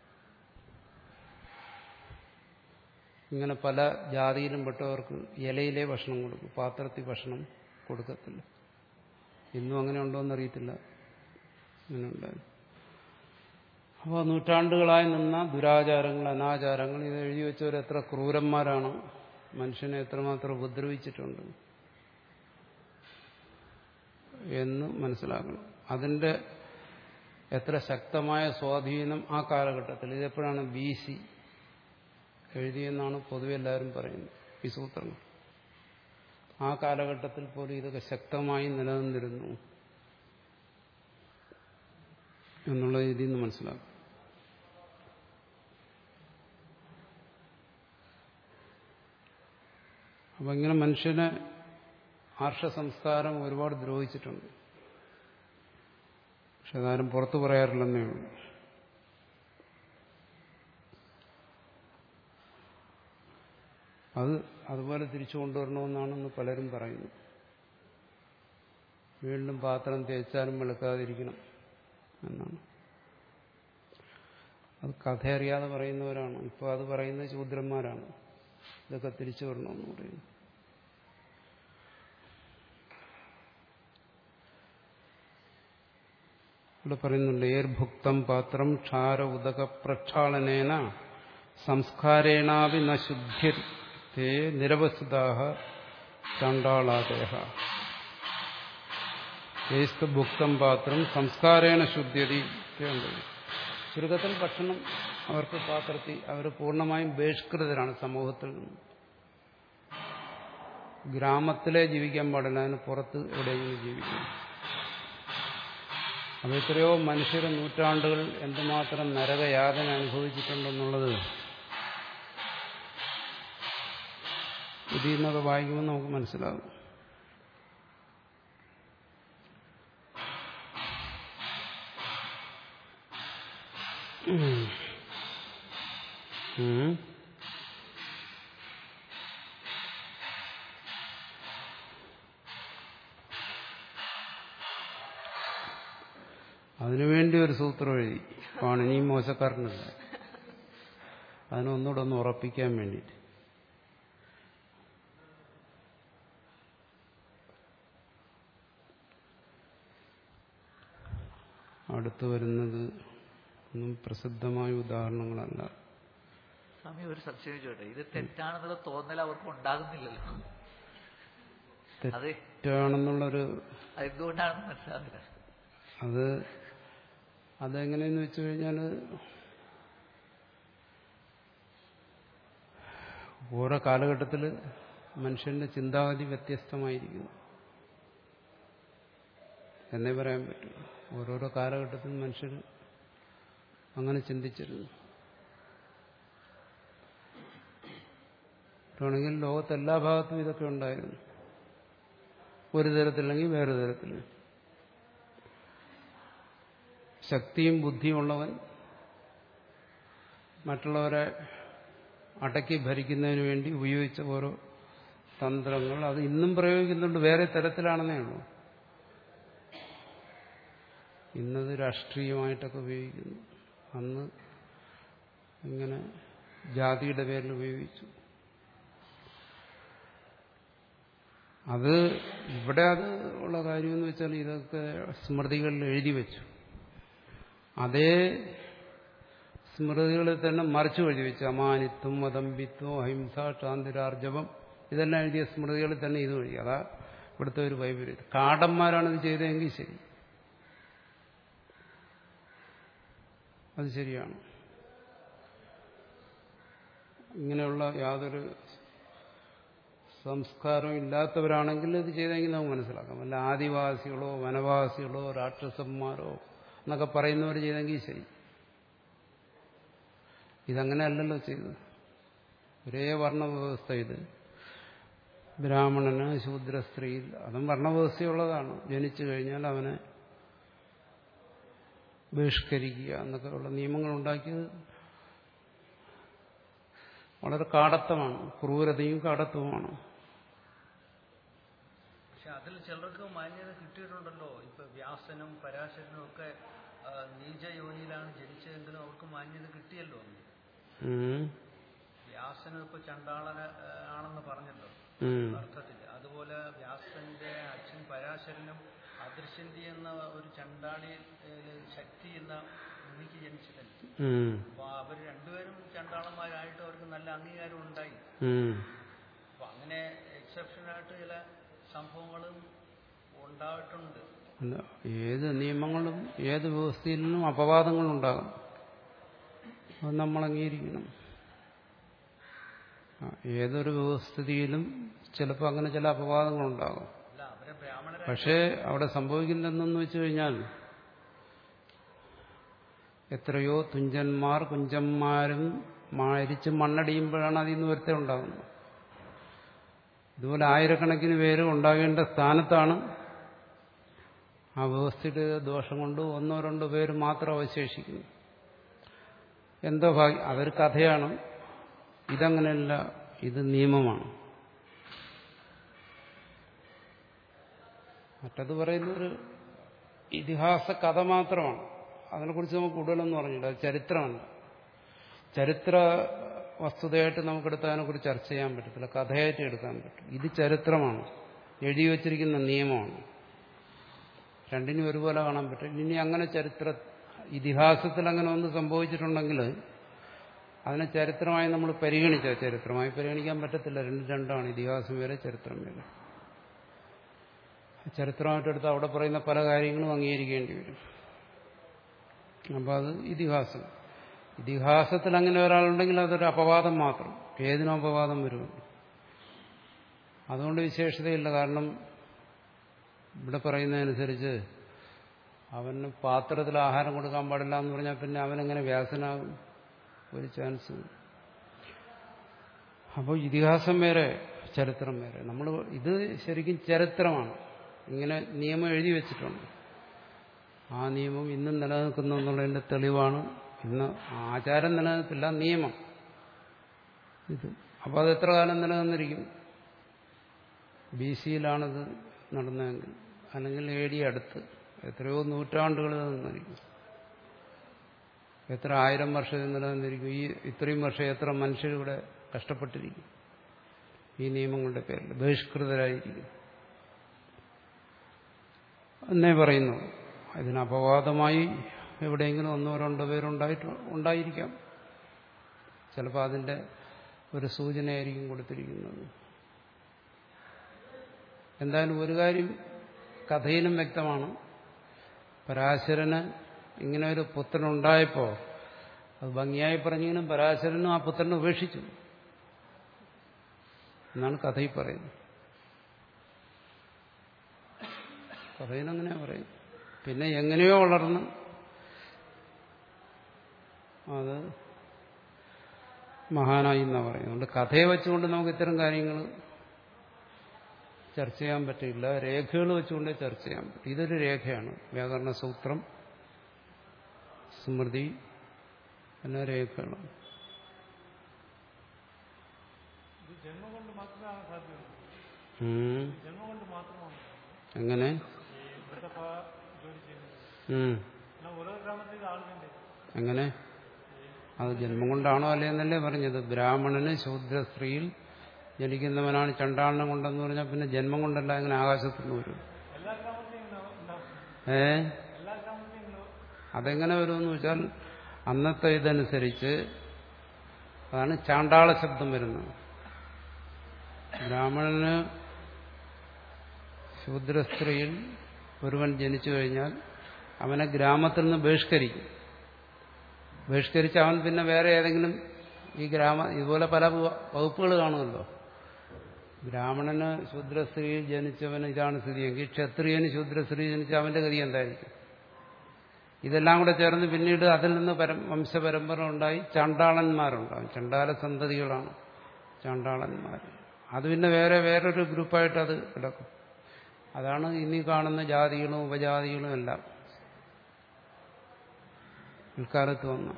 ഇങ്ങനെ പല ജാതിയിലും പെട്ടവർക്ക് ഇലയിലെ ഭക്ഷണം കൊടുക്കും പാത്രത്തിൽ ഭക്ഷണം കൊടുക്കത്തില്ല ഇന്നും അങ്ങനെ ഉണ്ടോ എന്നറിയത്തില്ല അങ്ങനെ ഉണ്ടായിരുന്നു അപ്പോൾ നൂറ്റാണ്ടുകളായി നിന്ന ദുരാചാരങ്ങൾ അനാചാരങ്ങൾ ഇത് എഴുതി വെച്ചവർ എത്ര ക്രൂരന്മാരാണ് മനുഷ്യനെ എത്രമാത്രം ഉപദ്രവിച്ചിട്ടുണ്ട് എന്ന് മനസ്സിലാക്കണം അതിന്റെ എത്ര ശക്തമായ സ്വാധീനം ആ കാലഘട്ടത്തിൽ ഇതെപ്പോഴാണ് ബി സി എഴുതിയെന്നാണ് പൊതുവെ എല്ലാവരും പറയുന്നത് ഈ സൂത്രങ്ങൾ ആ കാലഘട്ടത്തിൽ പോലും ഇതൊക്കെ ശക്തമായി നിലനിന്നിരുന്നു എന്നുള്ള രീതിയിൽ നിന്ന് മനസ്സിലാക്കും അപ്പം ഇങ്ങനെ മനുഷ്യനെ ആർഷ സംസ്കാരം ഒരുപാട് ദ്രോഹിച്ചിട്ടുണ്ട് പക്ഷെ അതാരും പുറത്തു പറയാറില്ലെന്നേ ഉള്ളൂ അത് അതുപോലെ തിരിച്ചു കൊണ്ടുവരണമെന്നാണ് ഇന്ന് പലരും പറയുന്നത് വീണ്ടും പാത്രം തേച്ചാലും വെളുക്കാതിരിക്കണം എന്നാണ് അത് കഥ അറിയാതെ പറയുന്നവരാണ് ഇപ്പോൾ അത് പറയുന്നത് ശൂദ്രന്മാരാണ് ഇതൊക്കെ തിരിച്ചു വരണമെന്ന് പറയുന്നു ഇവിടെ പറയുന്നുണ്ട് ഏർഭുക്തം പാത്രം ക്ഷാര ഉദക പ്രക്ഷാളനേന സംസ്കാരേണാവി ന ശുദ്ധ്യത്തെ നിരവസുതാഹ ചണ്ടാളാദേഹ ഏസ്തു ഭുക്തം പാത്രം സംസ്കാരേണ ശുദ്ധ്യതി ഉണ്ട് ചുരുക്കത്തിൽ ഭക്ഷണം അവർക്ക് പാത്രത്തിൽ അവർ പൂർണ്ണമായും ബഹിഷ്കൃതരാണ് സമൂഹത്തിൽ നിന്ന് ഗ്രാമത്തിലെ ജീവിക്കാൻ പാടില്ല അതിന് പുറത്ത് എവിടെയെങ്കിലും ജീവിക്കണം അത് എത്രയോ മനുഷ്യർ നൂറ്റാണ്ടുകൾ എന്തുമാത്രം നരകയാതന അനുഭവിച്ചിട്ടുണ്ടെന്നുള്ളത് ഇതിൽ നിന്നൊക്കെ വായിക്കുമ്പോൾ നമുക്ക് മനസ്സിലാകും ഉം. അതിനുവേണ്ടി ഒരു സൂത്രം എഴുതി പാണിനിയും മോശക്കാരനല്ല അതിനൊന്നുകൂടെ ഒന്ന് ഉറപ്പിക്കാൻ വേണ്ടിയിട്ട് അടുത്തു വരുന്നത് ഒന്നും പ്രസിദ്ധമായ ഉദാഹരണങ്ങളല്ല സ്വാമി ഒരു സംശയം ചോട്ടെ ഇത് തെറ്റാണെന്നുള്ള തോന്നൽ അവർക്ക് ഉണ്ടാകുന്നില്ലല്ലോ അത് തെറ്റാണെന്നുള്ളൊരു അതെന്തുകൊണ്ടാണെന്ന് മനസ്സിലാകുന്നില്ല അത് അതെങ്ങനെയെന്ന് വെച്ചു കഴിഞ്ഞാൽ ഓരോ കാലഘട്ടത്തിൽ മനുഷ്യന്റെ ചിന്താഗതി വ്യത്യസ്തമായിരിക്കുന്നു എന്നേ പറയാൻ പറ്റും ഓരോരോ കാലഘട്ടത്തിൽ മനുഷ്യർ അങ്ങനെ ചിന്തിച്ചിരുന്നു ആണെങ്കിൽ ലോകത്തെല്ലാ ഭാഗത്തും ഇതൊക്കെ ഉണ്ടായിരുന്നു ഒരു തരത്തില്ലെങ്കിൽ വേറെ തരത്തിൽ ശക്തിയും ബുദ്ധിയും ഉള്ളവൻ മറ്റുള്ളവരെ അടക്കി ഭരിക്കുന്നതിന് വേണ്ടി ഉപയോഗിച്ച ഓരോ തന്ത്രങ്ങൾ അത് ഇന്നും പ്രയോഗിക്കുന്നുണ്ട് വേറെ തരത്തിലാണെന്നേ ഉള്ളൂ ഇന്നത് രാഷ്ട്രീയമായിട്ടൊക്കെ ഉപയോഗിക്കുന്നു അന്ന് ഇങ്ങനെ ജാതിയുടെ പേരിൽ ഉപയോഗിച്ചു അത് ഇവിടെ അത് ഉള്ള കാര്യമെന്ന് വെച്ചാൽ ഇതൊക്കെ സ്മൃതികളിൽ എഴുതി വെച്ചു അതേ സ്മൃതികളിൽ തന്നെ മറിച്ചു എഴുതി വെച്ചു അമാനിത്വം മതമ്പിത്വം അഹിംസ ശാന്തിരാർജവം ഇതെല്ലാം എഴുതിയ സ്മൃതികളിൽ തന്നെ ഇത് എഴുതി അതാ ഇവിടുത്തെ ഒരു വൈപരീത്യം കാടന്മാരാണ് ഇത് ചെയ്തതെങ്കിൽ ശരി അത് ശരിയാണ് ഇങ്ങനെയുള്ള യാതൊരു സംസ്കാരവും ഇല്ലാത്തവരാണെങ്കിൽ ഇത് ചെയ്തെങ്കിൽ നമുക്ക് മനസ്സിലാക്കാം അല്ല ആദിവാസികളോ വനവാസികളോ രാക്ഷസന്മാരോ എന്നൊക്കെ പറയുന്നവർ ചെയ്തെങ്കിൽ ശരി ഇതങ്ങനെ അല്ലല്ലോ ചെയ്തത് ഒരേ വർണ്ണവ്യവസ്ഥ ഇത് ബ്രാഹ്മണന് ശൂദ്ര സ്ത്രീയിൽ അതും വർണ്ണവ്യവസ്ഥയുള്ളതാണ് ജനിച്ചു കഴിഞ്ഞാൽ അവനെ ബഹിഷ്കരിക്കുക എന്നൊക്കെ ഉള്ള നിയമങ്ങൾ ഉണ്ടാക്കിയത് വളരെ കാടത്തമാണ് ക്രൂരതയും കാടത്വമാണ് പക്ഷെ അതിൽ ചിലർക്ക് മാന്യത കിട്ടിയിട്ടുണ്ടല്ലോ ഇപ്പൊ വ്യാസനും പരാശരനും ഒക്കെ ആ, നീചയോനിയിലാണ് ജനിച്ചതെങ്കിലും അവർക്ക് മാന്യത കിട്ടിയല്ലോ ഉം. വ്യാസനും ഇപ്പൊ ചണ്ടാളന ആ, ആണെന്ന് പറഞ്ഞല്ലോ ഉം. അർത്ഥത്തിൽ അതുപോലെ വ്യാസന്റെ അച്ഛൻ പരാശരനും അദൃശ്യന്തി എന്ന ഒരു ചണ്ടാളി ശക്തി എന്ന ഭൂമിക്ക് ജനിച്ചതല്ലേ ഉം. അപ്പൊ അവർ രണ്ടുപേരും ചണ്ടാളന്മാരായിട്ട് അവർക്ക് നല്ല അംഗീകാരം ഉണ്ടായി ഉം. അപ്പൊ അങ്ങനെ എക്സെപ്ഷനായിട്ട് ചില സംഭവങ്ങളും ഉണ്ടായിട്ടുണ്ട് അല്ല ഏത് നിയമങ്ങളും ഏത് വ്യവസ്ഥയിലും അപവാദങ്ങളുണ്ടാകും അത് നമ്മൾ അംഗീകരിക്കണം ആ, ഏതൊരു വ്യവസ്ഥിതിയിലും ചിലപ്പോൾ അങ്ങനെ ചില അപവാദങ്ങളുണ്ടാകും അല്ല അവരെ ബ്രാഹ്മണരായി പക്ഷേ അവിടെ സംഭവിക്കുന്നതെന്നു വെച്ചു കഴിഞ്ഞാൽ എത്രയോ തുഞ്ചന്മാർ കുഞ്ചന്മാരും മരിച്ച് മണ്ണടിയുമ്പോഴാണ് അതിൽ നിന്ന് ഒരുത്തം ഉണ്ടാകുന്നത് ഇതുപോലെ ആയിരക്കണക്കിന് പേര് ഉണ്ടാകേണ്ട സ്ഥാനത്താണ് ആ വ്യവസ്ഥയുടെ ദോഷം കൊണ്ട് ഒന്നോ രണ്ടോ പേര് മാത്രം അവശേഷിക്കുന്നു എന്തോ ഭാഗ്യം അതൊരു കഥയാണ് ഇതങ്ങനെയല്ല ഇത് നിയമമാണ് മറ്റത് പറയുന്ന ഒരു ഇതിഹാസ കഥ മാത്രമാണ് അതിനെക്കുറിച്ച് നമുക്ക് കൂടുതലൊന്നും പറഞ്ഞില്ല അത് ചരിത്രമല്ല ചരിത്ര വസ്തുതയായിട്ട് നമുക്കെടുത്ത് അതിനെക്കുറിച്ച് ചർച്ച ചെയ്യാൻ പറ്റത്തില്ല കഥയായിട്ട് എടുക്കാൻ പറ്റും ഇത് ചരിത്രമാണ് എഴുതി വച്ചിരിക്കുന്ന നിയമമാണ് രണ്ടിനും ഒരുപോലെ കാണാൻ പറ്റും ഇനി അങ്ങനെ ചരിത്ര ഇതിഹാസത്തിൽ അങ്ങനെ ഒന്ന് സംഭവിച്ചിട്ടുണ്ടെങ്കിൽ അതിനെ ചരിത്രമായി നമ്മൾ പരിഗണിച്ച ചരിത്രമായി പരിഗണിക്കാൻ പറ്റത്തില്ല രണ്ട് രണ്ടാണ് ഇതിഹാസം വേറെ ചരിത്രം വേറെ ചരിത്രമായിട്ടെടുത്ത് അവിടെ പറയുന്ന പല കാര്യങ്ങളും അംഗീകരിക്കേണ്ടി വരും അപ്പോൾ അത് ഇതിഹാസം ഇതിഹാസത്തിൽ അങ്ങനെ ഒരാളുണ്ടെങ്കിൽ അതൊരു അപവാദം മാത്രം ഏതിനും അപവാദം വരുമല്ലോ അതുകൊണ്ട് വിശേഷതയില്ല കാരണം ഇവിടെ പറയുന്നതനുസരിച്ച് അവന് പാത്രത്തിൽ ആഹാരം കൊടുക്കാൻ പാടില്ല എന്ന് പറഞ്ഞാൽ പിന്നെ അവനെങ്ങനെ വ്യാസനാകും ഒരു ചാൻസ് അപ്പോൾ ഇതിഹാസം വേറെ ചരിത്രം വേറെ നമ്മൾ ഇത് ശരിക്കും ചരിത്രമാണ് ഇങ്ങനെ നിയമം എഴുതി വെച്ചിട്ടുണ്ട് ആ നിയമം ഇന്നും നിലനിൽക്കുന്നു എന്നുള്ളതിന്റെ തെളിവാണ് ഇന്ന് ആചാരം നിലനിൽപ്പില്ല നിയമം ഇത് അപ്പോൾ അത് എത്ര കാലം നിലനിന്നിരിക്കും ബി സിയിലാണിത് നടന്നതെങ്കിൽ അല്ലെങ്കിൽ എ ഡി അടുത്ത് എത്രയോ നൂറ്റാണ്ടുകൾ നിന്നിരിക്കും എത്ര ആയിരം വർഷം ഇത് നിലനിന്നിരിക്കും ഈ ഇത്രയും വർഷം എത്ര മനുഷ്യരിവിടെ കഷ്ടപ്പെട്ടിരിക്കും ഈ നിയമങ്ങളുടെ പേരിൽ ബഹിഷ്കൃതരായിരിക്കും എന്നേ പറയുന്നു ഇതിന് അപവാദമായി എവിടെയെങ്കിലും ഒന്നോ രണ്ടോ പേരുണ്ടായിട്ട് ഉണ്ടായിരിക്കാം ചിലപ്പോൾ അതിൻ്റെ ഒരു സൂചനയായിരിക്കും കൊടുത്തിരിക്കുന്നത് എന്തായാലും ഒരു കാര്യം കഥയിലും വ്യക്തമാണ് പരാശരന് ഇങ്ങനെ ഒരു പുത്രനുണ്ടായപ്പോൾ അത് ഭംഗിയായി പറഞ്ഞെങ്കിലും പരാശരനും ആ പുത്രനെ ഉപേക്ഷിച്ചു എന്നാണ് കഥയിൽ പറയുന്നത് കഥയിലങ്ങനെയാ പറയും പിന്നെ എങ്ങനെയോ വളർന്ന് അത് മഹാനായി എന്നാ പറയുന്നത് അതുകൊണ്ട് കഥയെ വെച്ചുകൊണ്ട് നമുക്ക് ഇത്തരം കാര്യങ്ങൾ ചർച്ച ചെയ്യാൻ പറ്റില്ല രേഖകൾ വെച്ചുകൊണ്ട് ചർച്ച ചെയ്യാൻ പറ്റും ഇതൊരു രേഖയാണ് വ്യാകരണ സൂത്രം സ്മൃതി എന്ന രേഖകളാണ് ഇത് ജന്മം കൊണ്ട് മാത്രമാണ് സാധ്യത ഉം. ജന്മം കൊണ്ട് മാത്രമാണ് എങ്ങനെ ഈ ഇവിടുത്തെ പ- ജോലി ചെയ്യുന്നത് ഉം. എന്നാൽ ഓരോ ഗ്രാമത്തിൽ ആളുകളുണ്ട് എങ്ങനെ അത് ജന്മം കൊണ്ടാണോ അല്ലേ എന്നല്ലേ പറഞ്ഞത് ബ്രാഹ്മണന് ശൂദ്ര സ്ത്രീയിൽ ജനിക്കുന്നവനാണ് ചണ്ടാളനം കൊണ്ടെന്ന് പറഞ്ഞാൽ പിന്നെ ജന്മം കൊണ്ടല്ല ഇങ്ങനെ ആകാശത്തുനിന്ന് വരും ഏ അതെങ്ങനെ വരുമെന്ന് വെച്ചാൽ അന്നത്തെ ഇതനുസരിച്ച് അതാണ് ചാണ്ടാള ശബ്ദം വരുന്നത് ബ്രാഹ്മണന് ശൂദ്രസ്ത്രീയിൽ ഒരുവൻ ജനിച്ചു കഴിഞ്ഞാൽ അവനെ ഗ്രാമത്തിൽ നിന്ന് ബഹിഷ്കരിക്കും ബഹിഷ്കരിച്ച് അവൻ പിന്നെ വേറെ ഏതെങ്കിലും ഈ ഗ്രാമ ഇതുപോലെ പല വകുപ്പുകൾ കാണുമല്ലോ ബ്രാഹ്മണന് ശൂദ്രസ്ത്രീയിൽ ജനിച്ചവന് ഇതാണ് സ്ഥിതിയെങ്കിൽ ക്ഷത്രിയന് ശൂദ്രസ്ത്രീ ജനിച്ച അവന്റെ ഗതി എന്തായിരിക്കും ഇതെല്ലാം കൂടെ ചേർന്ന് പിന്നീട് അതിൽ നിന്ന് പരം വംശപരമ്പര ഉണ്ടായി ചണ്ടാളന്മാരുണ്ടാവും ചണ്ടാല സന്തതികളാണ് ചണ്ടാളന്മാർ അത് പിന്നെ വേറെ വേറൊരു ഗ്രൂപ്പായിട്ട് അത് കിടക്കും അതാണ് ഇനി കാണുന്ന ജാതികളും ഉപജാതികളും എല്ലാം പിൽക്കാലത്ത് വന്ന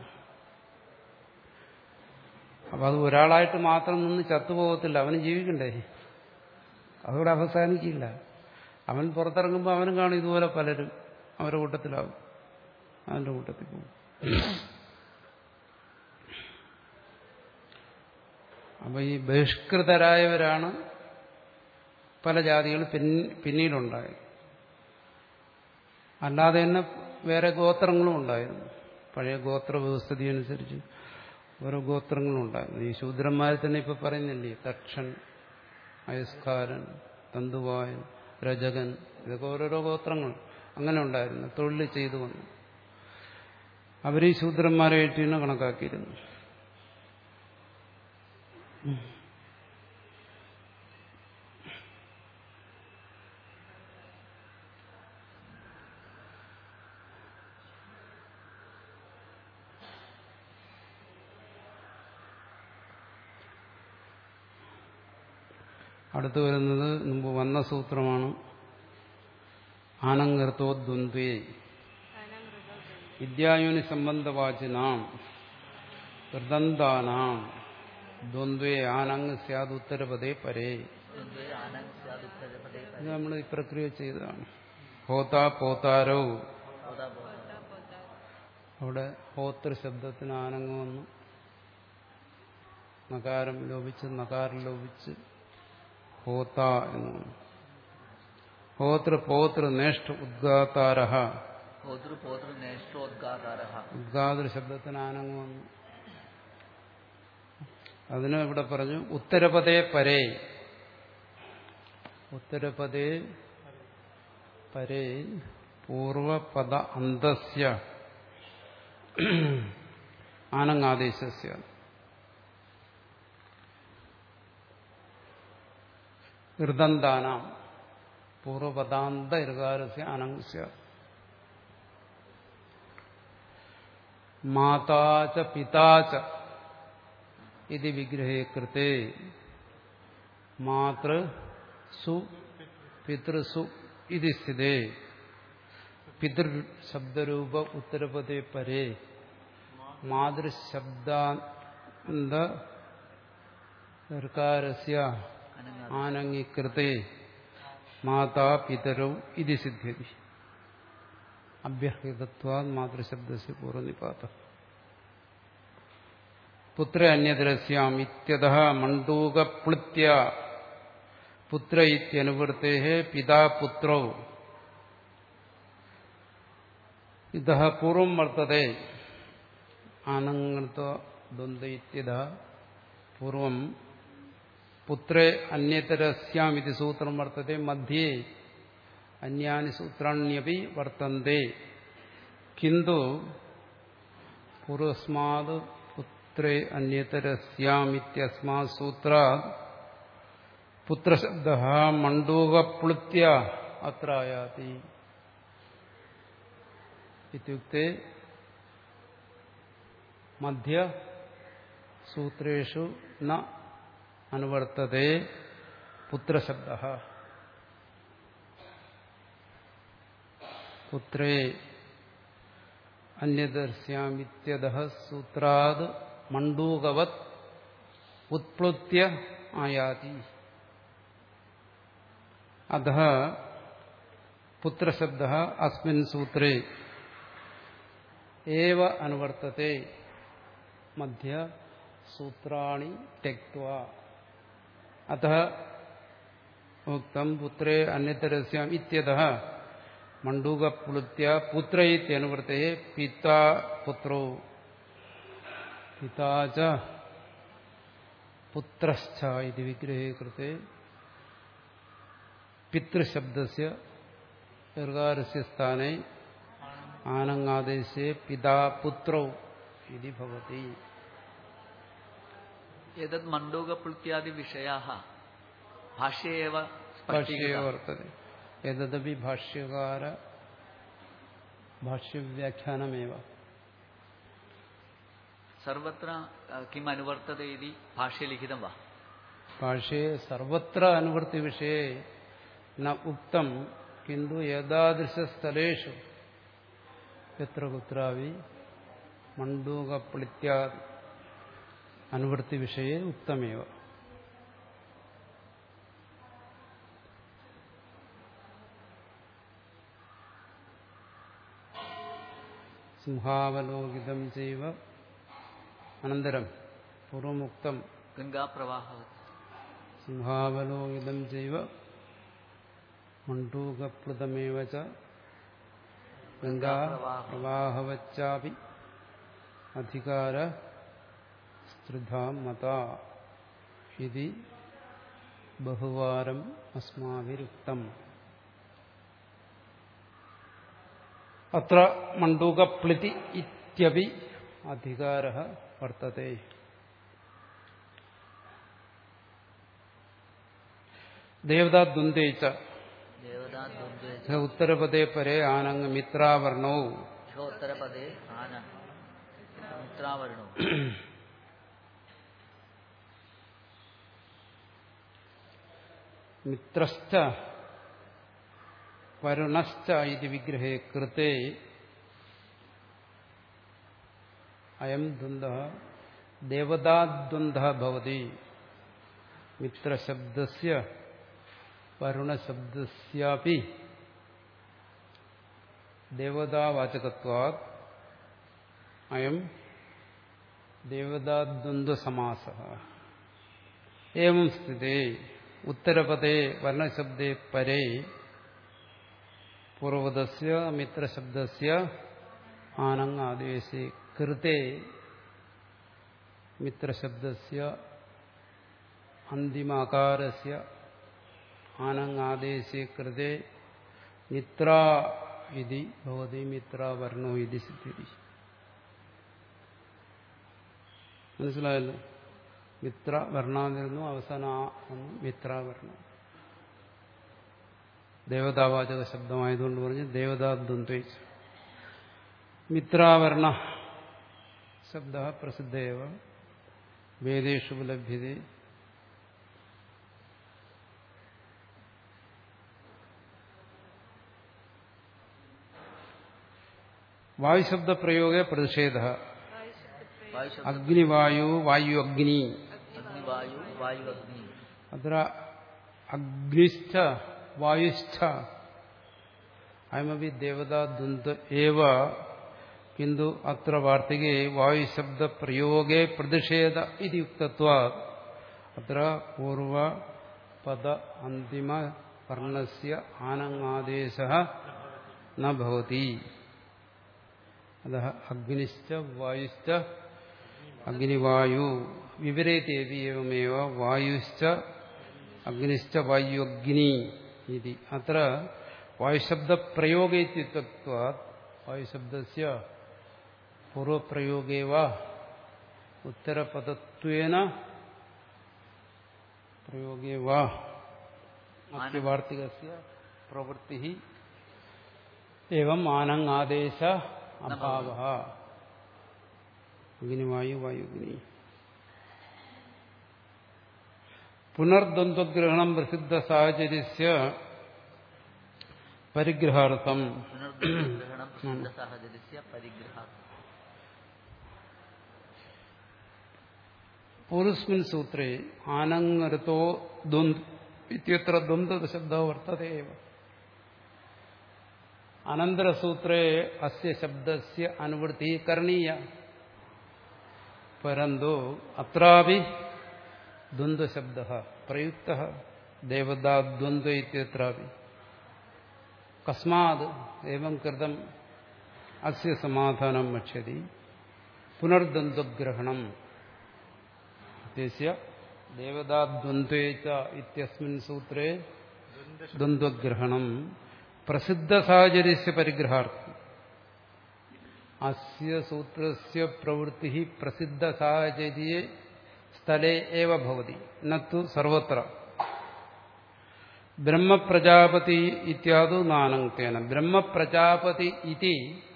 അപ്പൊ അത് ഒരാളായിട്ട് മാത്രം നിന്ന് ചത്തുപോകത്തില്ല അവന് ജീവിക്കണ്ടേ അതോടെ അവസാനിക്കില്ല അവൻ പുറത്തിറങ്ങുമ്പോൾ അവനും കാണും ഇതുപോലെ പലരും അവരുടെ കൂട്ടത്തിലാവും അവന്റെ കൂട്ടത്തിൽ പോകും അപ്പൊ ഈ ബഹിഷ്കൃതരായവരാണ് പല ജാതികൾ പിന്നീടുണ്ടായത് അല്ലാതെ തന്നെ വേറെ ഗോത്രങ്ങളും ഉണ്ടായിരുന്നു പഴയ ഗോത്ര വ്യവസ്ഥിതി അനുസരിച്ച് ഓരോ ഗോത്രങ്ങളും ഉണ്ടായിരുന്നു ഈ ശൂദ്രന്മാരെ തന്നെ ഇപ്പൊ പറയുന്നില്ലേ തക്ഷൻ അയസ്കാരൻ തന്തുവായൻ രജകൻ ഇതൊക്കെ ഓരോരോ ഗോത്രങ്ങൾ അങ്ങനെ ഉണ്ടായിരുന്നു തൊഴിൽ ചെയ്തു വന്നു അവർ ഈ ശൂദ്രന്മാരായിട്ടാണ് കണക്കാക്കിയിരുന്നു അടുത്തു വരുന്നത് മുമ്പ് വന്ന സൂത്രമാണ് ആനങ്കർത്തോ ദ്വന്ദ്വേ വിദ്യായുനി സംബന്ധവാചിനാം കൃതന്താനാം ദ്വന്ദ്വേ ആനങ് സ്യാദ് ഉത്തരപദേ പരേ ഇത് നമ്മൾ ഈ പ്രക്രിയ ചെയ്തതാണ് ഹോത പോതാരോ അവിടെ ഹോതൃ ശബ്ദത്തിന് ആനങ്ങ് വന്നു നകാരം ലോപിച്ച് നകാരം ലോപിച്ച് ഹോത എന്ന് വന്നു ഹോതൃ പോതൃ നേഷ്ട ഉദ്ഗാതാര പോതൃ പോതൃ നേഷ്ട്രോദ്ഗാതാര ഉദ്ഗാതൃ ശബ്ദത്തിന് ആനങ്ങ് വന്നു അതിന് ഇവിടെ പറഞ്ഞു ഉത്തരപദേ പരേ ഉത്തരപദേ പരേ പൂർവപദ അന്തസ്യ ആനങ്ങാദേശസ്യ ഋതന്താനാം പൂർവപദാന്ത ഇർകാരസ്യ അനങ്സ്യ മാതാച പിതാച ഇത് വിഗ്രഹേ കൃത്തെ മാതൃ സു പിതൃസു ഇത് സ്ഥിതേ പിതൃ ശബ്ദരൂപ ഉത്തരപദേ പരേ മാതൃശബ്ദാന്ത സർക്കാരസ്യ ആനംഗീകൃതേ മാതാ പിതരൗ ഇത് സിദ്ധ്യതി അഭ്യർഹിതത്വാ മാതൃശബ്ദസ്യ പൂർവ്വനിപാത പുത്ര അന്യതരസ്യാം ഇത്യത മണ്ഡൂകപ്ലുത്യ പുത്ര ഇത്യനുവൃത്തേ പിതാ പുത്രൗ ഇത പൂർവം വർത്തത്തെ ആനങ്ങൃത്വ ദ്വന്ദ് ഇത്യത പൂർവം പുത്രേ അന്യതരസ്യാം ഇത് സൂത്രം വർത്തത്തെ മധ്യേ അന്യാനി സൂത്രാണ്യപി വർത്തന്തെ കിന്തു പൂർവസ്മാത് പുത്രേ അന്യതരസ്യാമിത്യസ്മാ സൂത്രാത് പുത്രശബ്ദ മണ്ഡൂകപ്ലുത്യ അത്രായാതി ഇത്യുക്തെ മധ്യ സൂത്രേഷു ന അനുവർത്തത്തെ പുത്രശബ്ദ പുത്രേ അന്യദർശ്യാമിത്യത സൂത്രാത് മണ്ഡൂകവത് ഉത്പ്ലുത്യ ആയാതി അധ പുത്രശബ്ദ അസ്മിൻ സൂത്രേ ഏവ അനുവർത്തത്തെ മധ്യ സൂത്രാണി തെക്വ അത ഉക്തം പുത്രേ അന്യതരസ്യാം ഇത്യത മണ്ഡൂകപ്ലുത്യ പുത്ര ഇത്യനുവൃത്തേ പിതാ പുത്രോ പിതാ ച പുത്രശ്ച ഇത് വിഗ്രഹേ കൃത്തെ പിതൃശബ്ദസ്യ ദീർഘാരസ്യ സ്ഥാനെ ആനങ്ങാദേശേ പിതാ പുത്രോ ഇതി ഭവതി एतत् मण्डूकप्लुत्यादिविषयाः भाष्ये एव ഭാഷ്യ स्पष्टीकृताः വർത്തते ഏതദപി ഭാഷ്യകാര ഭാഷ്യവ്യാഖ്യാനമേവ सर्वत्र अ, किम् अनुवर्तते इति भाष्ये लिखितं वा ഭാഷ്യേ സർവത്ര അനുവൃത്തി വിഷയെ ന ഉക്തം കിന്തു ഏതാദൃശസ്ഥലേഷു എത്ര കുത്രാവി മണ്ഡൂകപ്ലിത്യാദി അനുവൃത്തി വിഷയെ ഉക്തമേവ സിംഹാവലോകിതം ചെയ്വ അനന്തരം പൂർവമുക്തം गङ्गाप्रवाहः സിംഹാവലോകിതം ചെയ്വ മണ്ഡൂകപ്ലുതമേവ ച ഗംഗാ പ്രവാഹവച്ചാപി അധികാര സ്ത്രിധാം മത ഇതി ബഹുവാരം അസ്മാഭിരുക്തം അത്ര മണ്ഡൂകപ്ലിതി ഇത്യപി അധികാര വർത്തത്തെ ദേവതാദ്വന്ദ്വൈച്ച देवदाद्वन्द्वे ഉത്തരപദേ പരേ ആനങ് മിത്രാവർണോ उत्तरपदे आन मित्रावर्णो മിത്രശ്ച വരുണശ്ച ഇത് വിഗ്രഹേ കൃത്തെ അയം ദ്വന്ദ് ദേവതാദ്വന്ദ് ഭവതി മിത്രശബ്ദസ്യ വരുണശബ്ദസ്യാപി ദേവതാവാചകത്വാത് അയം ദേവതാദ്വന്ദ്വസമാസ ഏവം സ്ഥിതേ ഉത്തരപദേ വർണ്ണശബ്ദേ പരേ പൂർവദസ്യ മിത്രശബ്ദസ്യ ആനങ് ആദേശേ കൃതേ മിത്രശബ്ദസ്യ അന്തിമാകാരസ്യ ആനങ് ആദേശേ കൃതേ മിത്ര ഇതി ഭവതി മിത്രാവർണോ ഇതി സിദ്ധ്യതി മനസ്സിലായല്ലോ മിത്ര വർണ്ണാന്നിരുന്നു അവസാന ആ വന്നു മിത്രാവർണം ദേവതാവാചക ശബ്ദമായതുകൊണ്ട് പറഞ്ഞ് ദേവതാദ്വന്ദ്വൈച്ച് മിത്രാവർണ ശബ്ദ പ്രസിദ്ധേവ വേദേഷു ലഭ്യത്തെ വായുശബ്ദപ്രയോഗെ പ്രതിഷേധ वायुशब्द അഗ്നിവായു വായു അഗ്നി अग्निवायु वायु अग्नि അത്ര അഗ്നിശ്ച വായുശ്ച അയമപി ദേവതാദ്വന്ദ് ഏവ കിന്തു അത്ര വാർത്തികെ വായുശബ്ദപ്രയോഗെ പ്രതിഷേധ ഇതി ഉക്തത്വാ അത്ര പൂർവ പദ അന്തിമ വർണ്ണസ്യ ആനങ്ങാദേശ ന ഭവതി അത അഗ്നിശ്ച വായുശ്ച അഗ്നിവായു വിപരീതേതി എവമേവ വായുശ്ച അഗ്നിശ്ച വായു അഗ്നി ഇതി അത്ര വായുശബ്ദപ്രയോഗേത്യുക്വാ വായുശബ്ദസ്യ പൂർവപ്രയോഗേ വാ ഉത്തരപദത്വേന പ്രയോഗേ വാ അസ്യ വാർത്തികസ്യ പ്രവൃത്തി एवं आनंग आदेश अभाव അഗ്നിവായു വായുഗ്നി പുനർദ്വന്ദ്വഗ്രഹണം പ്രസിദ്ധ സാഹചര്യസ്യ പരിഗ്രഹാർത്ഥം पुनर्ग्रहणं प्रसिद्धसाहचर्यस्य परिग्रहात् പൂർവസ്മിൻ സൂത്രേ ആനങ്ങരത്തോ ദ്വന്ദ് ഇത്യത്ര ദ്വന്ദ് ശബ്ദ വർത്തത ഏവ അനന്തരസൂത്രേ അസ്യ ശബ്ദസ്യ അനുവൃത്തി കരണീയ പരന്തു അത്രാപി ദ്വന്ദ്വശബ്ദ പ്രയുക്ത ദേവതാദ്വന്ദ്വ ഇത്യത്രാപി കസ്മാത് ഏവം കൃതം അസ്യ സമാധാനം വക്ഷ്യതി പുനർദ്വന്ദ്വഗ്രഹണം ദേശീയ ദേവതാദ്വന്ദ്വേ ച ഇത്യസ്മിൻ സൂത്രേ ദ്വന്ദ്വഗ്രഹണം പ്രസിദ്ധ സാഹചര്യസ്യ പരിഗ്രഹാർത്ഥം അസ്യ സൂത്രസ്യ പ്രവൃത്തി പ്രസിദ്ധ സാഹചര്യ സ്ഥലേ ഏവ ഭവതി നത്തു സർവത്ര ബ്രഹ്മപ്രജാപതി ഇത്യാദു നാനങ്ക്തേന ബ്രഹ്മപ്രജാപതി ഇതി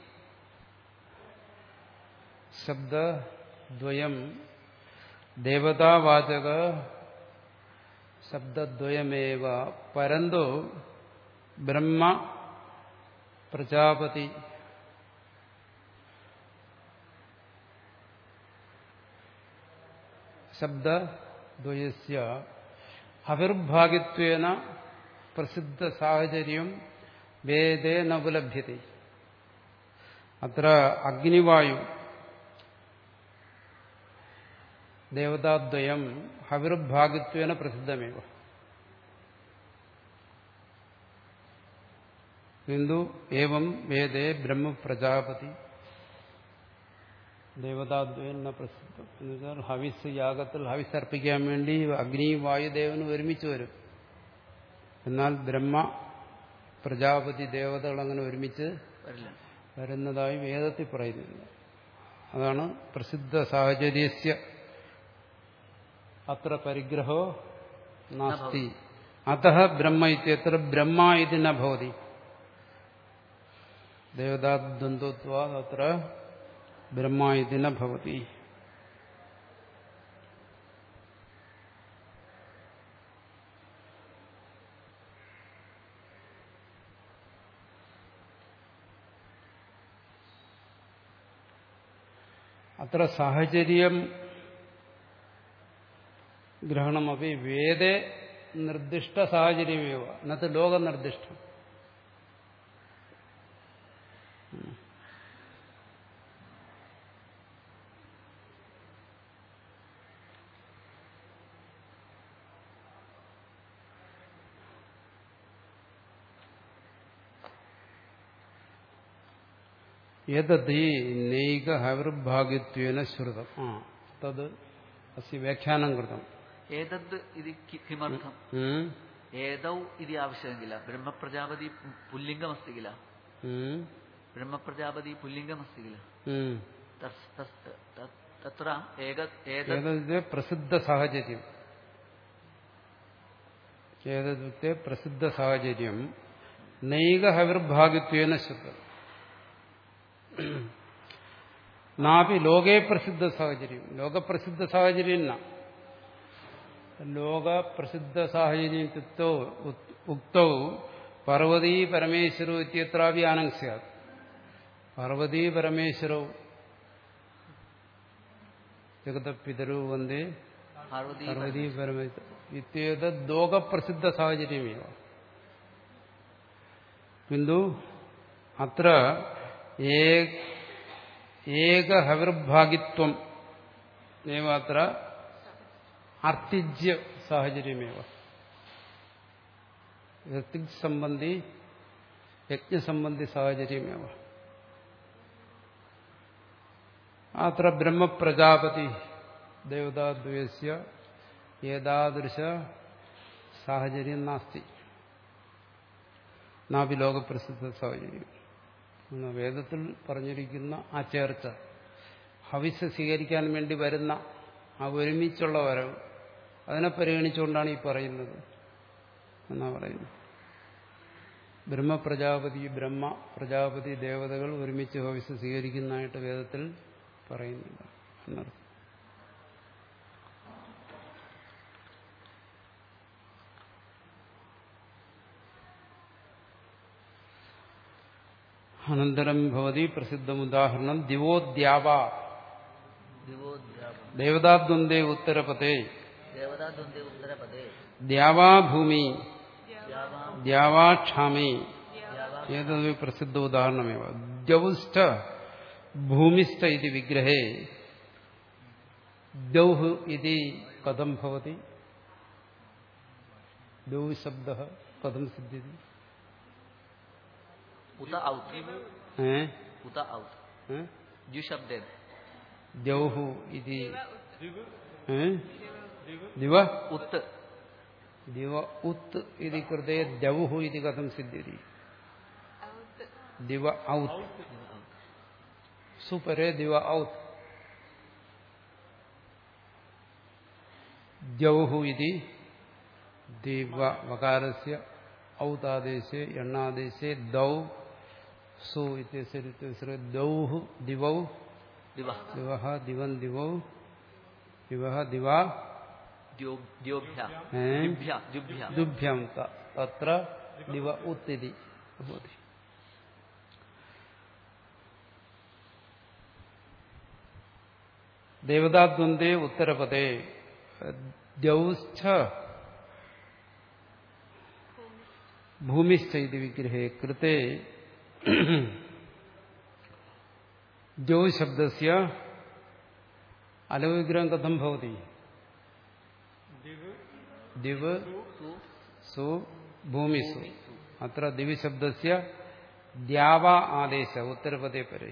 ശബ്ദദ്വയം ദേവതാവാചക ശബ്ദദ്വയമേവ പരന്തോ ബ്രഹ്മ പ്രജാപതി ശബ്ദദ്വയസ്യ അവിർഭാഗിത്വേന പ്രസിദ്ധ സാഹചര്യം വേദേ നപുലഭ്യത അത്ര അഗ്നിവായു ദേവതാദ്വയം ഹവിർഭാഗിത്വേന പ്രസിദ്ധമേവ കിന്തു ഏവം വേദേ ബ്രഹ്മപ്രജാപതി ദേവതാദ്വയം എന്ന പ്രസിദ്ധം എന്ന് വെച്ചാൽ ഹവിസ് യാഗത്തിൽ ഹവിസ് അർപ്പിക്കാൻ വേണ്ടി അഗ്നിയും വായുദേവനും ഒരുമിച്ച് വരും എന്നാൽ ബ്രഹ്മ പ്രജാപതി ദേവതകൾ അങ്ങനെ ഒരുമിച്ച് വരില്ല വരുന്നതായി വേദത്തിൽ പറയുന്നില്ല അതാണ് പ്രസിദ്ധ സാഹചര്യസ്യ അത്ര പരിഗ്രഹോ നാസ്തി അത ബ്രഹ്മ ഇത്യത്ര ബ്രഹ്മ ഇത് നഭവതി ദേവതാദ്വന്ദ്വത്വാ അത്ര ബ്രഹ്മ ഇത് നഭവതി അത്ര സാഹചര്യം ഗ്രഹണമപി വേദേ നിർദ്ദിഷ്ട സാഹചര്യമേവ എന്നത് ലോകനിർദ്ദിഷ്ടം ഏതീ നൈക ഹവിർഭാഗ്യത്വേന ശ്രുതം ആ തത് അസ്യ വ്യാഖ്യാനം കൃതം ഏതത് ഇത് കി- കിമർത്ഥം ഉം, ഏതൗ ഇത് ആവശ്യം കില ബ്രഹ്മപ്രജാപതി പുല്ലിംഗമസ്തി കില ഉം, ബ്രഹ്മപ്രജാപതി പുല്ലിംഗമസ്തി കില ഉം. തസ്- തസ്- ത- തത്ര ഏക ഏത ഏതത് പ്രസിദ്ധ സാഹചര്യം ഏതത്തെ പ്രസിദ്ധ സാഹചര്യം നൈക ഹവിർഭാഗ്യത്വേന ശ്രുതം നാപി ലോകേ പ്രസിദ്ധ സാഹചര്യം ലോകപ്രസിദ്ധ സാഹചര്യം ന ലോകപ്രസിദ്ധ സാഹചര്യം ഇത്യുക്തോ ഉക്തൗ പാർവതീ പരമേശ്വരോ ഇത്യത്രാപി ആനങ് സ്യാത് പാർവതീ പരമേശ്വരോ ജഗതപിതരോ വന്ദേ പാർവതി പാർവതീ പരമേശ്വര ഇത്യേതത് ലോകപ്രസിദ്ധ സാഹചര്യമേവ കിന്തു അത്ര ഏ- ഏകഹവിർഭാഗിത്വം ഏവ അത്ര അർത്തിജ്യ സാഹചര്യമേവ ഋത്തിക് സംബന്ധി യജ്ഞസംബന്ധി സാഹചര്യമേവ അത്ര ബ്രഹ്മപ്രജാപതി ദേവതാദ്വയസ്യ ഏതാദൃശ സാഹചര്യം നാസ്തി നാപി ലോകപ്രസിദ്ധ സാഹചര്യം എന്ന് വേദത്തിൽ പറഞ്ഞിരിക്കുന്ന ആ ചേർച്ച ഹവിസ് സ്വീകരിക്കാൻ വേണ്ടി വരുന്ന ആ ഒരുമിച്ചുള്ള വരവ് അതിനെ പരിഗണിച്ചുകൊണ്ടാണ് ഈ പറയുന്നത് എന്നാ പറയുന്നത് ബ്രഹ്മപ്രജാപതി ബ്രഹ്മ പ്രജാപതി ദേവതകൾ ഒരുമിച്ച് ഹവിസ് സ്വീകരിക്കുന്നതായിട്ട് വേദത്തിൽ പറയുന്നില്ല എന്നർത്ഥം അനന്തരം ഭവതി പ്രസിദ്ധമുദാഹരണം ദിവോദ്യാവ ദിവോദ്യാപം ദേവതാദ്വന്ദ്വേ ഉത്തരപതേ ദേവതാ ദ്വന്ദ്വേ ഉത്തരപദേ ദ്യാവാഭൂമി ദ്യാവാം ദ്യാവാക്ഷാമി ദ്യാവാ ഏതത് പ്രസിദ്ധ ഉദാഹരണമേവ ദ്യൗസ്ഥ ഭൂമിസ്ഥ ഇത് വിഗ്രഹേ ദ്യൗഹ് ഇതി കഥം ഭവതി ദ്യൗ ശബ്ദ കഥം സിദ്ധ്യതി ഉത ഔത്ത് ഏ ഉത ഔത്ത് ഏ? ദ്വിശബ്ദേന ദ്യൗഹു ഇതി ഏ? ദിവ ഉത്ത് ദിവ ഉത്ത് ഇതി കൃതേ ദ്യൗഹു ഇതി കഥം സിദ്ധ്യതി ഔത്ത് ദിവ ഔത്ത് സുപരേ ദിവ ഔത്ത് ദ്യൗഹു ഇതി ദിവ വകാരസ്യ ഔതാദേശേ എണ്ണാദേശേ ദൗ സു ഇത്യസ്യ ദൗഹു ദിവൗ ദിവ ദിവ ദിവം ദിവൗ ദിവ ദിവ ദ്യോ- ദ്യോഭ്യ ഏ? ദ്യുഭ്യ ദ്യുഭ്യ ദുഭ്യം ത- തത്ര ദിവ ഉത്തിരി ഭവതി ദേവതാദ്വന്ദ്വേ ഉത്തരപദേ ദ്യൗസ്ഥ ഭൂമിശ്ചൈതി വിഗ്രഹേ കൃത്തെ ദ്യൗ ശബ്ദസ്യ അലവിഗ്രഹം കഥം ഭവതി ദിവ് സു സു ഭൂമിസു അത്ര ദിവിശബ്ദസ്യ ദ്യാവ ആദേശ ഉത്തരപദേ പരെ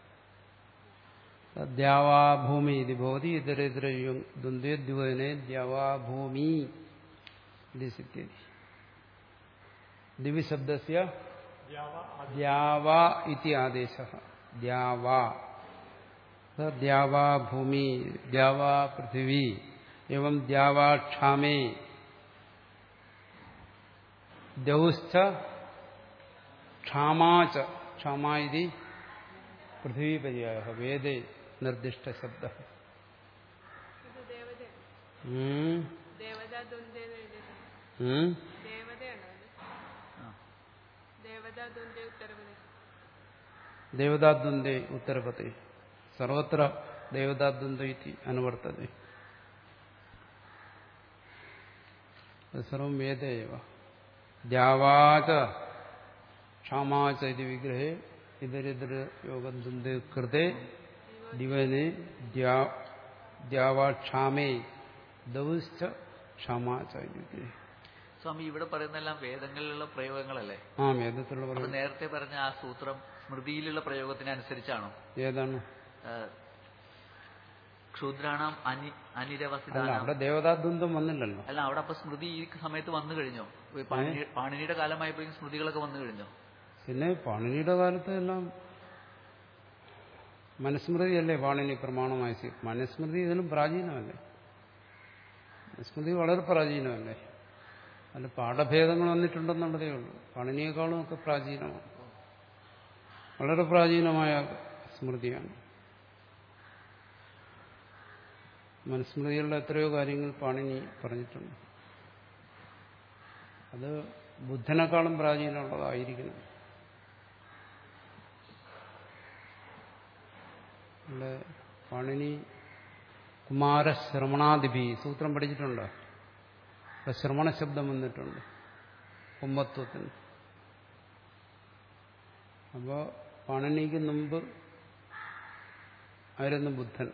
ദ്യാവാ ഭൂമി ഇത് ഭവതി ഇതരേതര ദ്വന്ദ്വേ ദ്വനെ ദ്യാവാ ഭൂമി ഇത് സിദ്ധ്യതി ദിവിശബ്ദസ്യ ദ്യാവാ ഇതി ആദേശ ദ്യാവാ ദ്യാവാ ഭൂമി ദ്യാവാ പൃഥിവി एवं द्यावा क्षामे द्यौश्च क्षामा च क्षामा इति पृथिवीपर्यायः वेदे निर्दिष्टशब्दः ഇത് ദേവത ഉം. ദേവതാ ദ്വന്ദ്വെന്ന് എഴുതിയിട്ടുണ്ട് ഉം. ദേവതയാണോ അത് ആ. ദേവതാ ദ്വന്ദ്വ ഉത്തരപ്രദേശ് देवताद्वन्द्वे उत्तरपते सर्वत्र देवताद्वन्द्व इति अनुवर्तते सर्वं वेदे एव द्यावाच क्षामाच इति विग्रहे इतरितरयोगद्वन्द्वे कृते दिवने द्या द्यावा क्षामे दौश्च क्षामाच इति विग्रहे സ്വാമി ഇവിടെ പറയുന്നതെല്ലാം വേദങ്ങളിലുള്ള പ്രയോഗങ്ങളല്ലേ ആ വേദത്തിലുള്ള അപ്പൊ പറയുന്നത് നേരത്തെ പറഞ്ഞ ആ സൂത്രം സ്മൃതിയിലുള്ള പ്രയോഗത്തിനനുസരിച്ചാണോ ഏതാണ് ഏഹ്, ക്ഷൂദ്രാണാം അനി അല്ല അനിരവസിതാനാം അവിടെ ദേവതാദ്വന്ദ്വം വന്നില്ലല്ലോ അല്ല അവിടെ അപ്പൊ സ്മൃതി ഈ സമയത്ത് വന്നു കഴിഞ്ഞോ ഈ പാണിനി- പാണിനിയുടെ കാലമായപ്പോഴേക്കും സ്മൃതികളൊക്കെ വന്നു കഴിഞ്ഞോ പിന്നെ പാണിനിയുടെ കാലത്ത് എല്ലാം മനുസ്മൃതിയല്ലേ പാണിനി പ്രമാണമായി സ്വീ- മനുസ്മൃതി ഇതിലും പ്രാചീനമല്ലേ മനുസ്മൃതി വളരെ പ്രാചീനമല്ലേ അതിൽ പാഠഭേദങ്ങൾ വന്നിട്ടുണ്ടെന്നുള്ളതേ ഉള്ളൂ പാണിനിയേക്കാളും ഒക്കെ പ്രാചീനമാണ് വളരെ പ്രാചീനമായ സ്മൃതിയാണ് മനുസ്മൃതികളിലെ എത്രയോ കാര്യങ്ങൾ പാണിനി പറഞ്ഞിട്ടുണ്ട് അത് ബുദ്ധനേക്കാളും പ്രാചീനമുള്ളതായിരിക്കണം ഇവിടെ പാണിനി കുമാരശ്രമണാദിഭി സൂത്രം പഠിച്ചിട്ടുണ്ടോ ഇവിടെ ശ്രമണ ശബ്ദം വന്നിട്ടുണ്ട് കുമ്പത്വത്തിന് അപ്പോൾ പാണിനിക്ക് മുമ്പ് ആയിരുന്നു ബുദ്ധൻ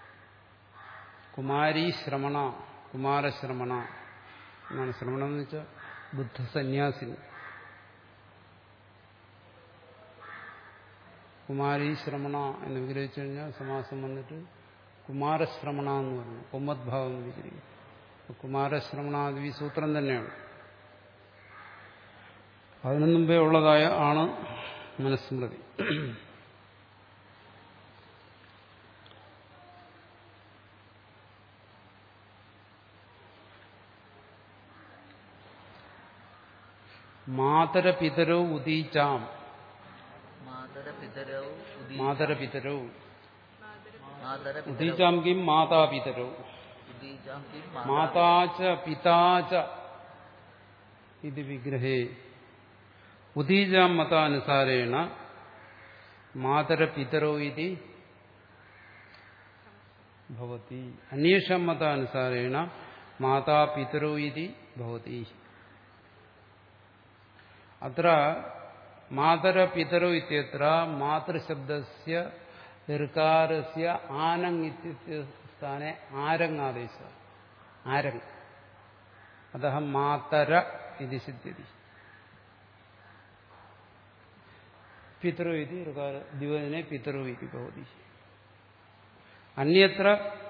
കുമാരി ശ്രമണ കുമാരശ്രമണ എന്നാണ് ശ്രമണം എന്ന് വെച്ചാൽ ബുദ്ധ സന്യാസിനി കുമാരി ശ്രമണ എന്ന് വിഗ്രഹിച്ചു കഴിഞ്ഞാൽ സമാസം വന്നിട്ട് കുമാരശ്രമണ എന്ന് പറഞ്ഞു കുമ്മദ്ഭാവം വിഗ്രഹിക്കും അപ്പൊ കുമാരശ്രമണാദി സൂത്രം തന്നെയാണ് അതിനു മുമ്പേ ഉള്ളതായ ആണ് മനസ്മൃതി മാതരപിതരോ ഉദീച്ചാം മാതര പിതരൗ ഉദീ- മാതരപിതരോ മാതര പിതരൗ ഉദീച്ചാം കിം മാതാപിതരോ ഉദീജാം കിം മാതാച പിതാച ഇത് വിഗ്രഹേ ഉദീജാം മതാനുസാരേണ മാതരപിതരോ ഇതി ഭവതി അന്യേഷാം മതാനുസാരേണ മാതാപിതരോ ഇതി ഭവതി അത്ര മാതരപിതരോ ഇത്യത്ര മാതൃശബ്ദസ്യ ഋകാരസ്യ ആനങ് ഇത്യസ്യ സ്ഥാനെ ആരങ് ആദേശ ആരങ് അതः മാതര ഇത് സിദ്ധ്യതി പിതൃ ഇതി ഋകാര ദ്വിവചനെ പിതൃ ഇതി ഭവതി അന്യത്ര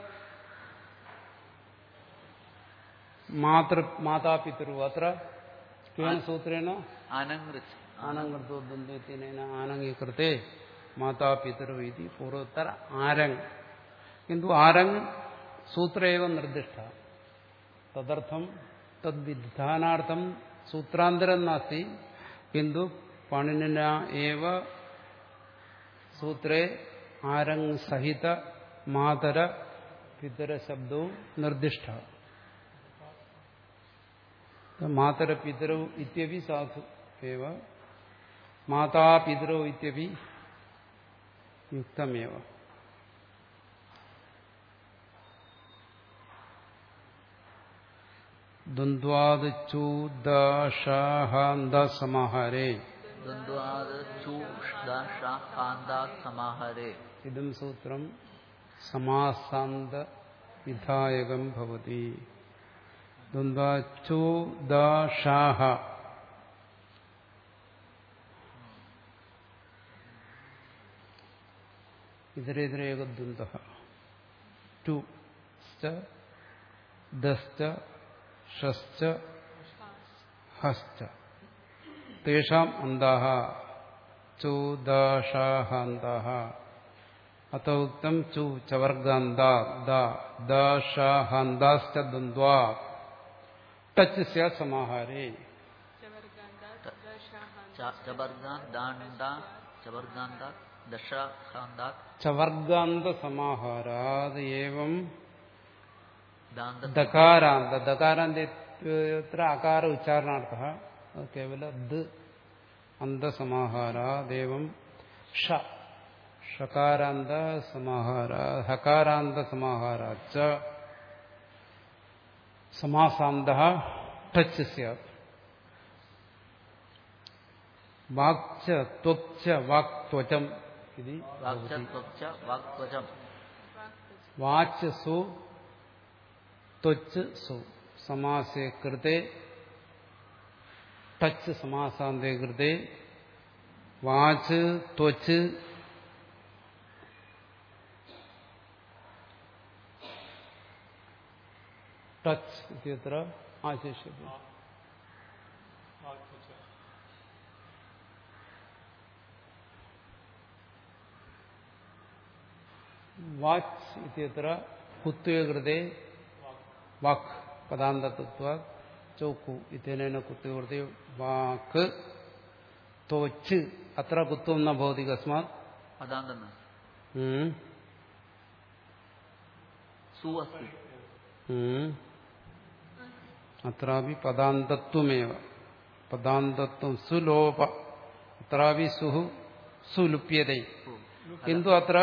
മാതൃ മാതാപിതൃ അത്ര കേന സൂത്രേണ അനങ്ങൃച്ച് ആനങ്കൃതോദ്വന്ദ്വത്തിനേന ആനങ്ങീകൃത്തെ മാതാപിതൃ ഇതി പൂർവോത്തര ആരങ് കിന്തു ആരങ് സൂത്ര ഏവ നിർദ്ദിഷ്ട തദർത്ഥം തദ്വിധാനാർത്ഥം സൂത്രാന്തരം നാസ്തി കിന്തു പണിന ഏവ സൂത്രേ ആരങ് സഹിത മാതര പിതര ശബ്ദവും നിർദ്ദിഷ്ട മാതര പിതരൗ ഇത്യപി സാധു ഏവ മാതാപിതരൗ ഇത്യപി യുക്തമേവ ദ്വന്ദ്വാദിച്ചൂദാഹാന്തസമാഹാരേ ദ്വന്ദ്വാത് ചൂഷ്ദാന്താത് സമാഹരേ ഇതം സൂത്രം സമാസാന്ത വിധായകം ഭവതി ദ്വന്ദ്വാച്ചൂദാഷാഹ ഇതരേതരേകദ്വന്ദ് ടു ദശ്ച ഷശ്ച ഹശ്ച തേഷാം അന്താഹ ചൂദാഷാഹാന്താഹ അത ഉക്തം ചു ചവർഗാന്താഷാഹാന്താശ്ച ദ്വന്ദ്വാ ടച്ച് സ്യാത് സമാഹാരേ ചബർഗാൻ ദാണ്ട ചബർഗാന്ത ദശാന്താത് ചവർഗാന്ത സമാഹാരാത് ഏവം ദാന്ത ദകാരാന്ത ദകാരാന്തത്ര അകാര ഉച്ചാരണാർത്ഥ കേവല ദ് അന്തസമാഹാരാദേവം ഷ ഷകാരാന്ത സമാഹാര ഹകാരാന്ത സമാഹാരാച്ച സമാസാന്ത ടച്ച് സ്യാത് വാക്ച ത്വക്ച വാക്ത്വചം ഇതി വാക്ച ത്വക്ച വാക്ത്വചം വാച്ച് സു ത്വച്ച് സു സമാസേ കൃത്തെ ടച്ച് സമാസാന്തേ കൃത്തെ വാച്ച് ത്വച്ച് ടച്ച് ഇത്യത്ര ആശേഷ്യത്തെ വാച്ച് ഇത്യത്ര കുത്വേ കൃതേ വാക്ക് പദാന്തത്വ ചോക്കു ഇത്യനേന കുത്വേ കൃതേ വാക്ക് തോച്ച് അത്ര കുത്വം ന ഭവതി കസ്മാത് പദാന്തം ഉം. സു അസ്തി ഉം. അത്രാപി പദാന്തത്വമേവ പദാന്തത്വം സുലോപ അത്രാപി സുഹു സുലുപ്യതൈ കിന്തു അത്ര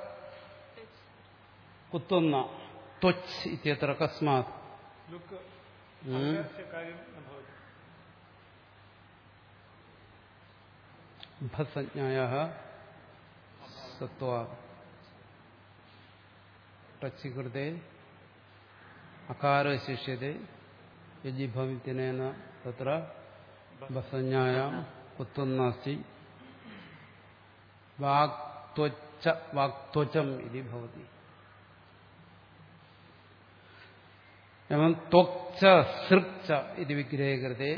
കുത്വം ന ത്വച്ച് ഇത്യത്ര കസ്മാത് ലുക്ക് ഉം. കാര്യം न भवति ഭസജ്ഞായ സത്വാ ടച്ച് കൃത്തെ അകാര ശിഷ്യത്തെ യജിഭവിത്യനേന തത്ര ഭസജ്ഞായാം കുത്വം നാസ്തി വാക്ത്വച്ച വാക്ത്വചം ഇതി ഭവതി एवं त्वक्च सृक्च इति विग्रहे कृते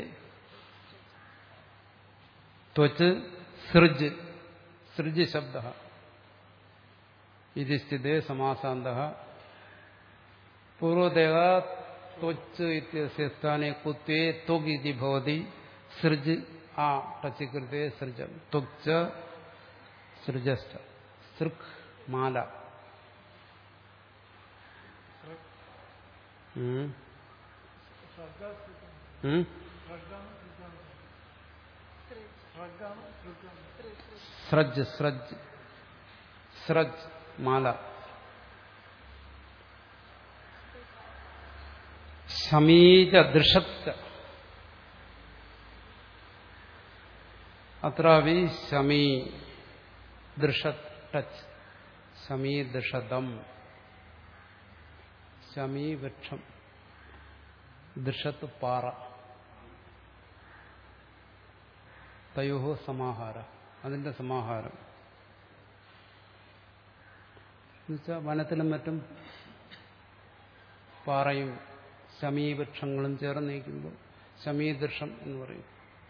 त्वच सृज सृज शब्दः इति स्थिते समासान्तः पूर्वदेव त्वच इत्यस्य स्थाने कुत्वे त्वग् इति भवति सृज आ टचि कृते सृजम् त्वक्च सृजश्च सृक् माला ഉം. ഉം? സ്രജ് സ്രജ് സ്രജ് മാല ശമീജ ദൃഷത്ത് അത്രാവി ശമീ ദൃഷത് ടച്ച് ശമീ ദൃഷതം ശമീവൃക്ഷം ദൃഷത്ത് പാറ തയോഹോ സമാഹാര അതിന്റെ സമാഹാരം എന്നുവെച്ചാൽ വനത്തിലും മറ്റും പാറയും ശമീവൃക്ഷങ്ങളും ചേർന്ന് നിൽക്കുമ്പോൾ ശമീദൃഷം എന്ന് പറയും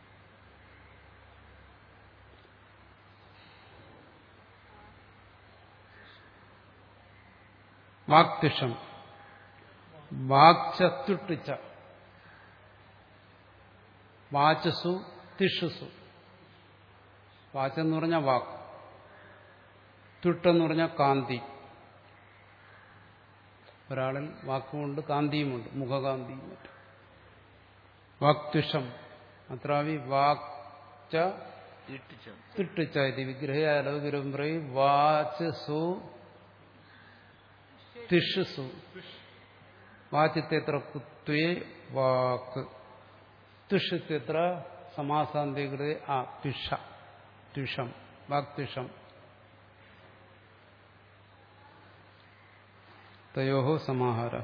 വാക്തിഷം വാക്ചത്തുട്ടിച്ച വാചസു തിഷുസു വാച്ചെന്ന് പറഞ്ഞാൽ വാക്ക് തുട്ടെന്ന് പറഞ്ഞാൽ കാന്തി ഒരാളിൽ വാക്കുമുണ്ട് കാന്തിയുമുണ്ട് മുഖകാന്തിയും മറ്റും വാക്തുഷം അത്രാവി വാക്ച ഇട്ടിച്ച തിട്ടിച്ച ഇത് വിഗ്രഹയാലോകരം പറയും വാചസു തിഷുസു വാചിത്യത്ര കുത്വേ വാക്ക് തുഷ്യത്യത്ര സമാസാന്തികൃത ആ തുഷ തുഷം വാക്തുഷം തയോ സമാഹാര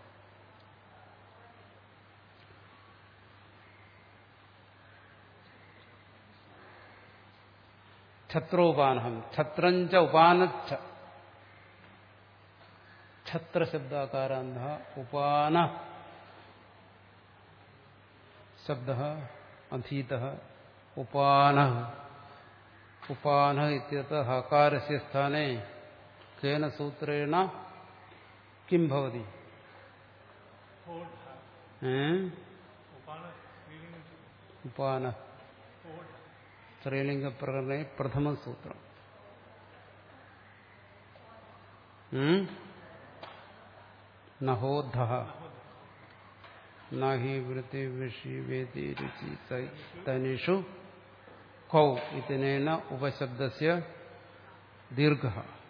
ഛത്രോപാനഹം ഛത്രഞ്ച ഉപാനച്ഛ ഛത്രശബ്ദാകാരാന്ത ഉപാന ശബ്ദ അധീത ഉപാന ഉപാന ഇത്യത ഹകാരസ്യ സ്ഥാനെ കേന സൂത്രേണ കിം ഭവതി ഏ? ഉപാന സ്ത്രീലിംഗപ്രകരണേ പ്രഥമ സൂത്രം ഉം? നഹോധ നഹി വൃത്തി വിഷി വേദി രുചി തൈ തനിഷു കൗ ഇതനേന ഉപശബ്ദസ്യ ദീർഘ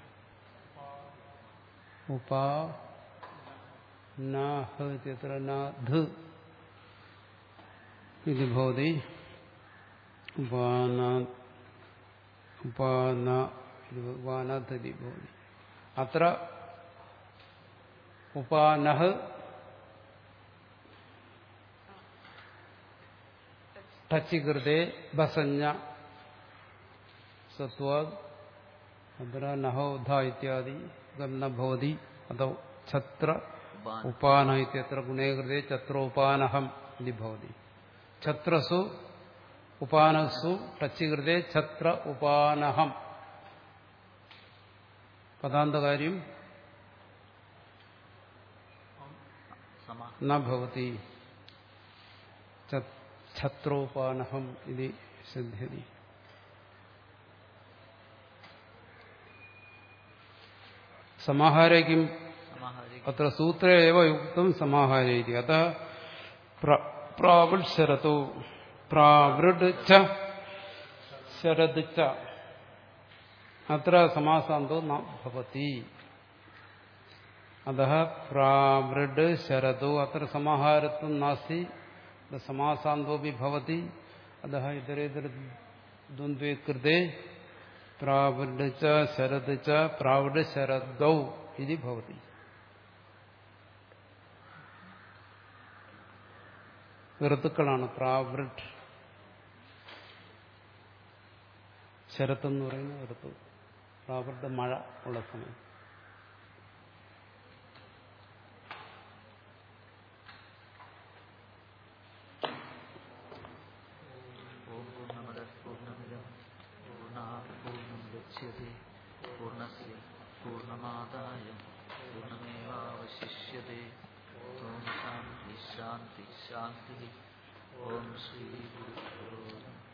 ഉപാ നാഹ ഇത്യത്ര നാധ് ഇത് ഭവതി ഉപാന ഉപാന ഉപാനധതി ഭവതി അത്ര ഉപാനഹ് ടച്ചികൃതേ ബസഞ്ഞ സത്വാദ് അത്ര നഹോധ ഇത്യാദി ഗന്ന ഭവതി അതോ ഛത്ര ഉപാന ഉപാന ഇത്യത്ര ഗുണേകൃതേ ഛത്രോപാനഹം ഇതി ഭവതി ഛത്രസു ഉപാനസു ടച്ചികൃതേ ഛത്ര ഉപാനഹം പദാന്തകാര്യം സമ ന ഭവതി ഛ- ഛത്രോപാനഹം ഇതി സിദ്ധ്യതി സമാഹാരേ കിം സമാഹാരി അത്ര സൂത്രേ എവ യുക്തം സമാഹാരേതി അത പ്രാവൃട് ശരതോ പ്രാവൃട് ച ശരത് ച അത്ര സമാസാന്തോ ന ഭവതി അത പ്രാവൃട് ശരതോ അത്ര സമാഹാരത്വം നാസ്തി സമാസാന്തോപി ഭവതി അത ഇതരേതര ദ്വന്ദ്വേ കൃതേ പ്രാവൃട് ച ശരത് ച പ്രാവൃട് ശരദൗ ഇതി ഭവതി ഋതുക്കളാണ് പ്രാവൃട്ട് ശരത്തെന്ന് പറയുന്ന ഋതു പ്രാവൃട്ട് മഴ ഉള്ള സമയം ഓം പൂർണ്ണമദ പൂർണ്ണമിദം പൂർണ്ണാത് പൂർണ്ണം ഗച്ഛതി പൂർണ്ണസ്യ പൂർണ്ണമാദായ പൂർണ്ണമേവാവശിഷ്യത്തെ ഓം ശാന്തി ശാന്തി ശാന്തി ഓം ശ്രീ ഗുരുഭ്യോ നമഃ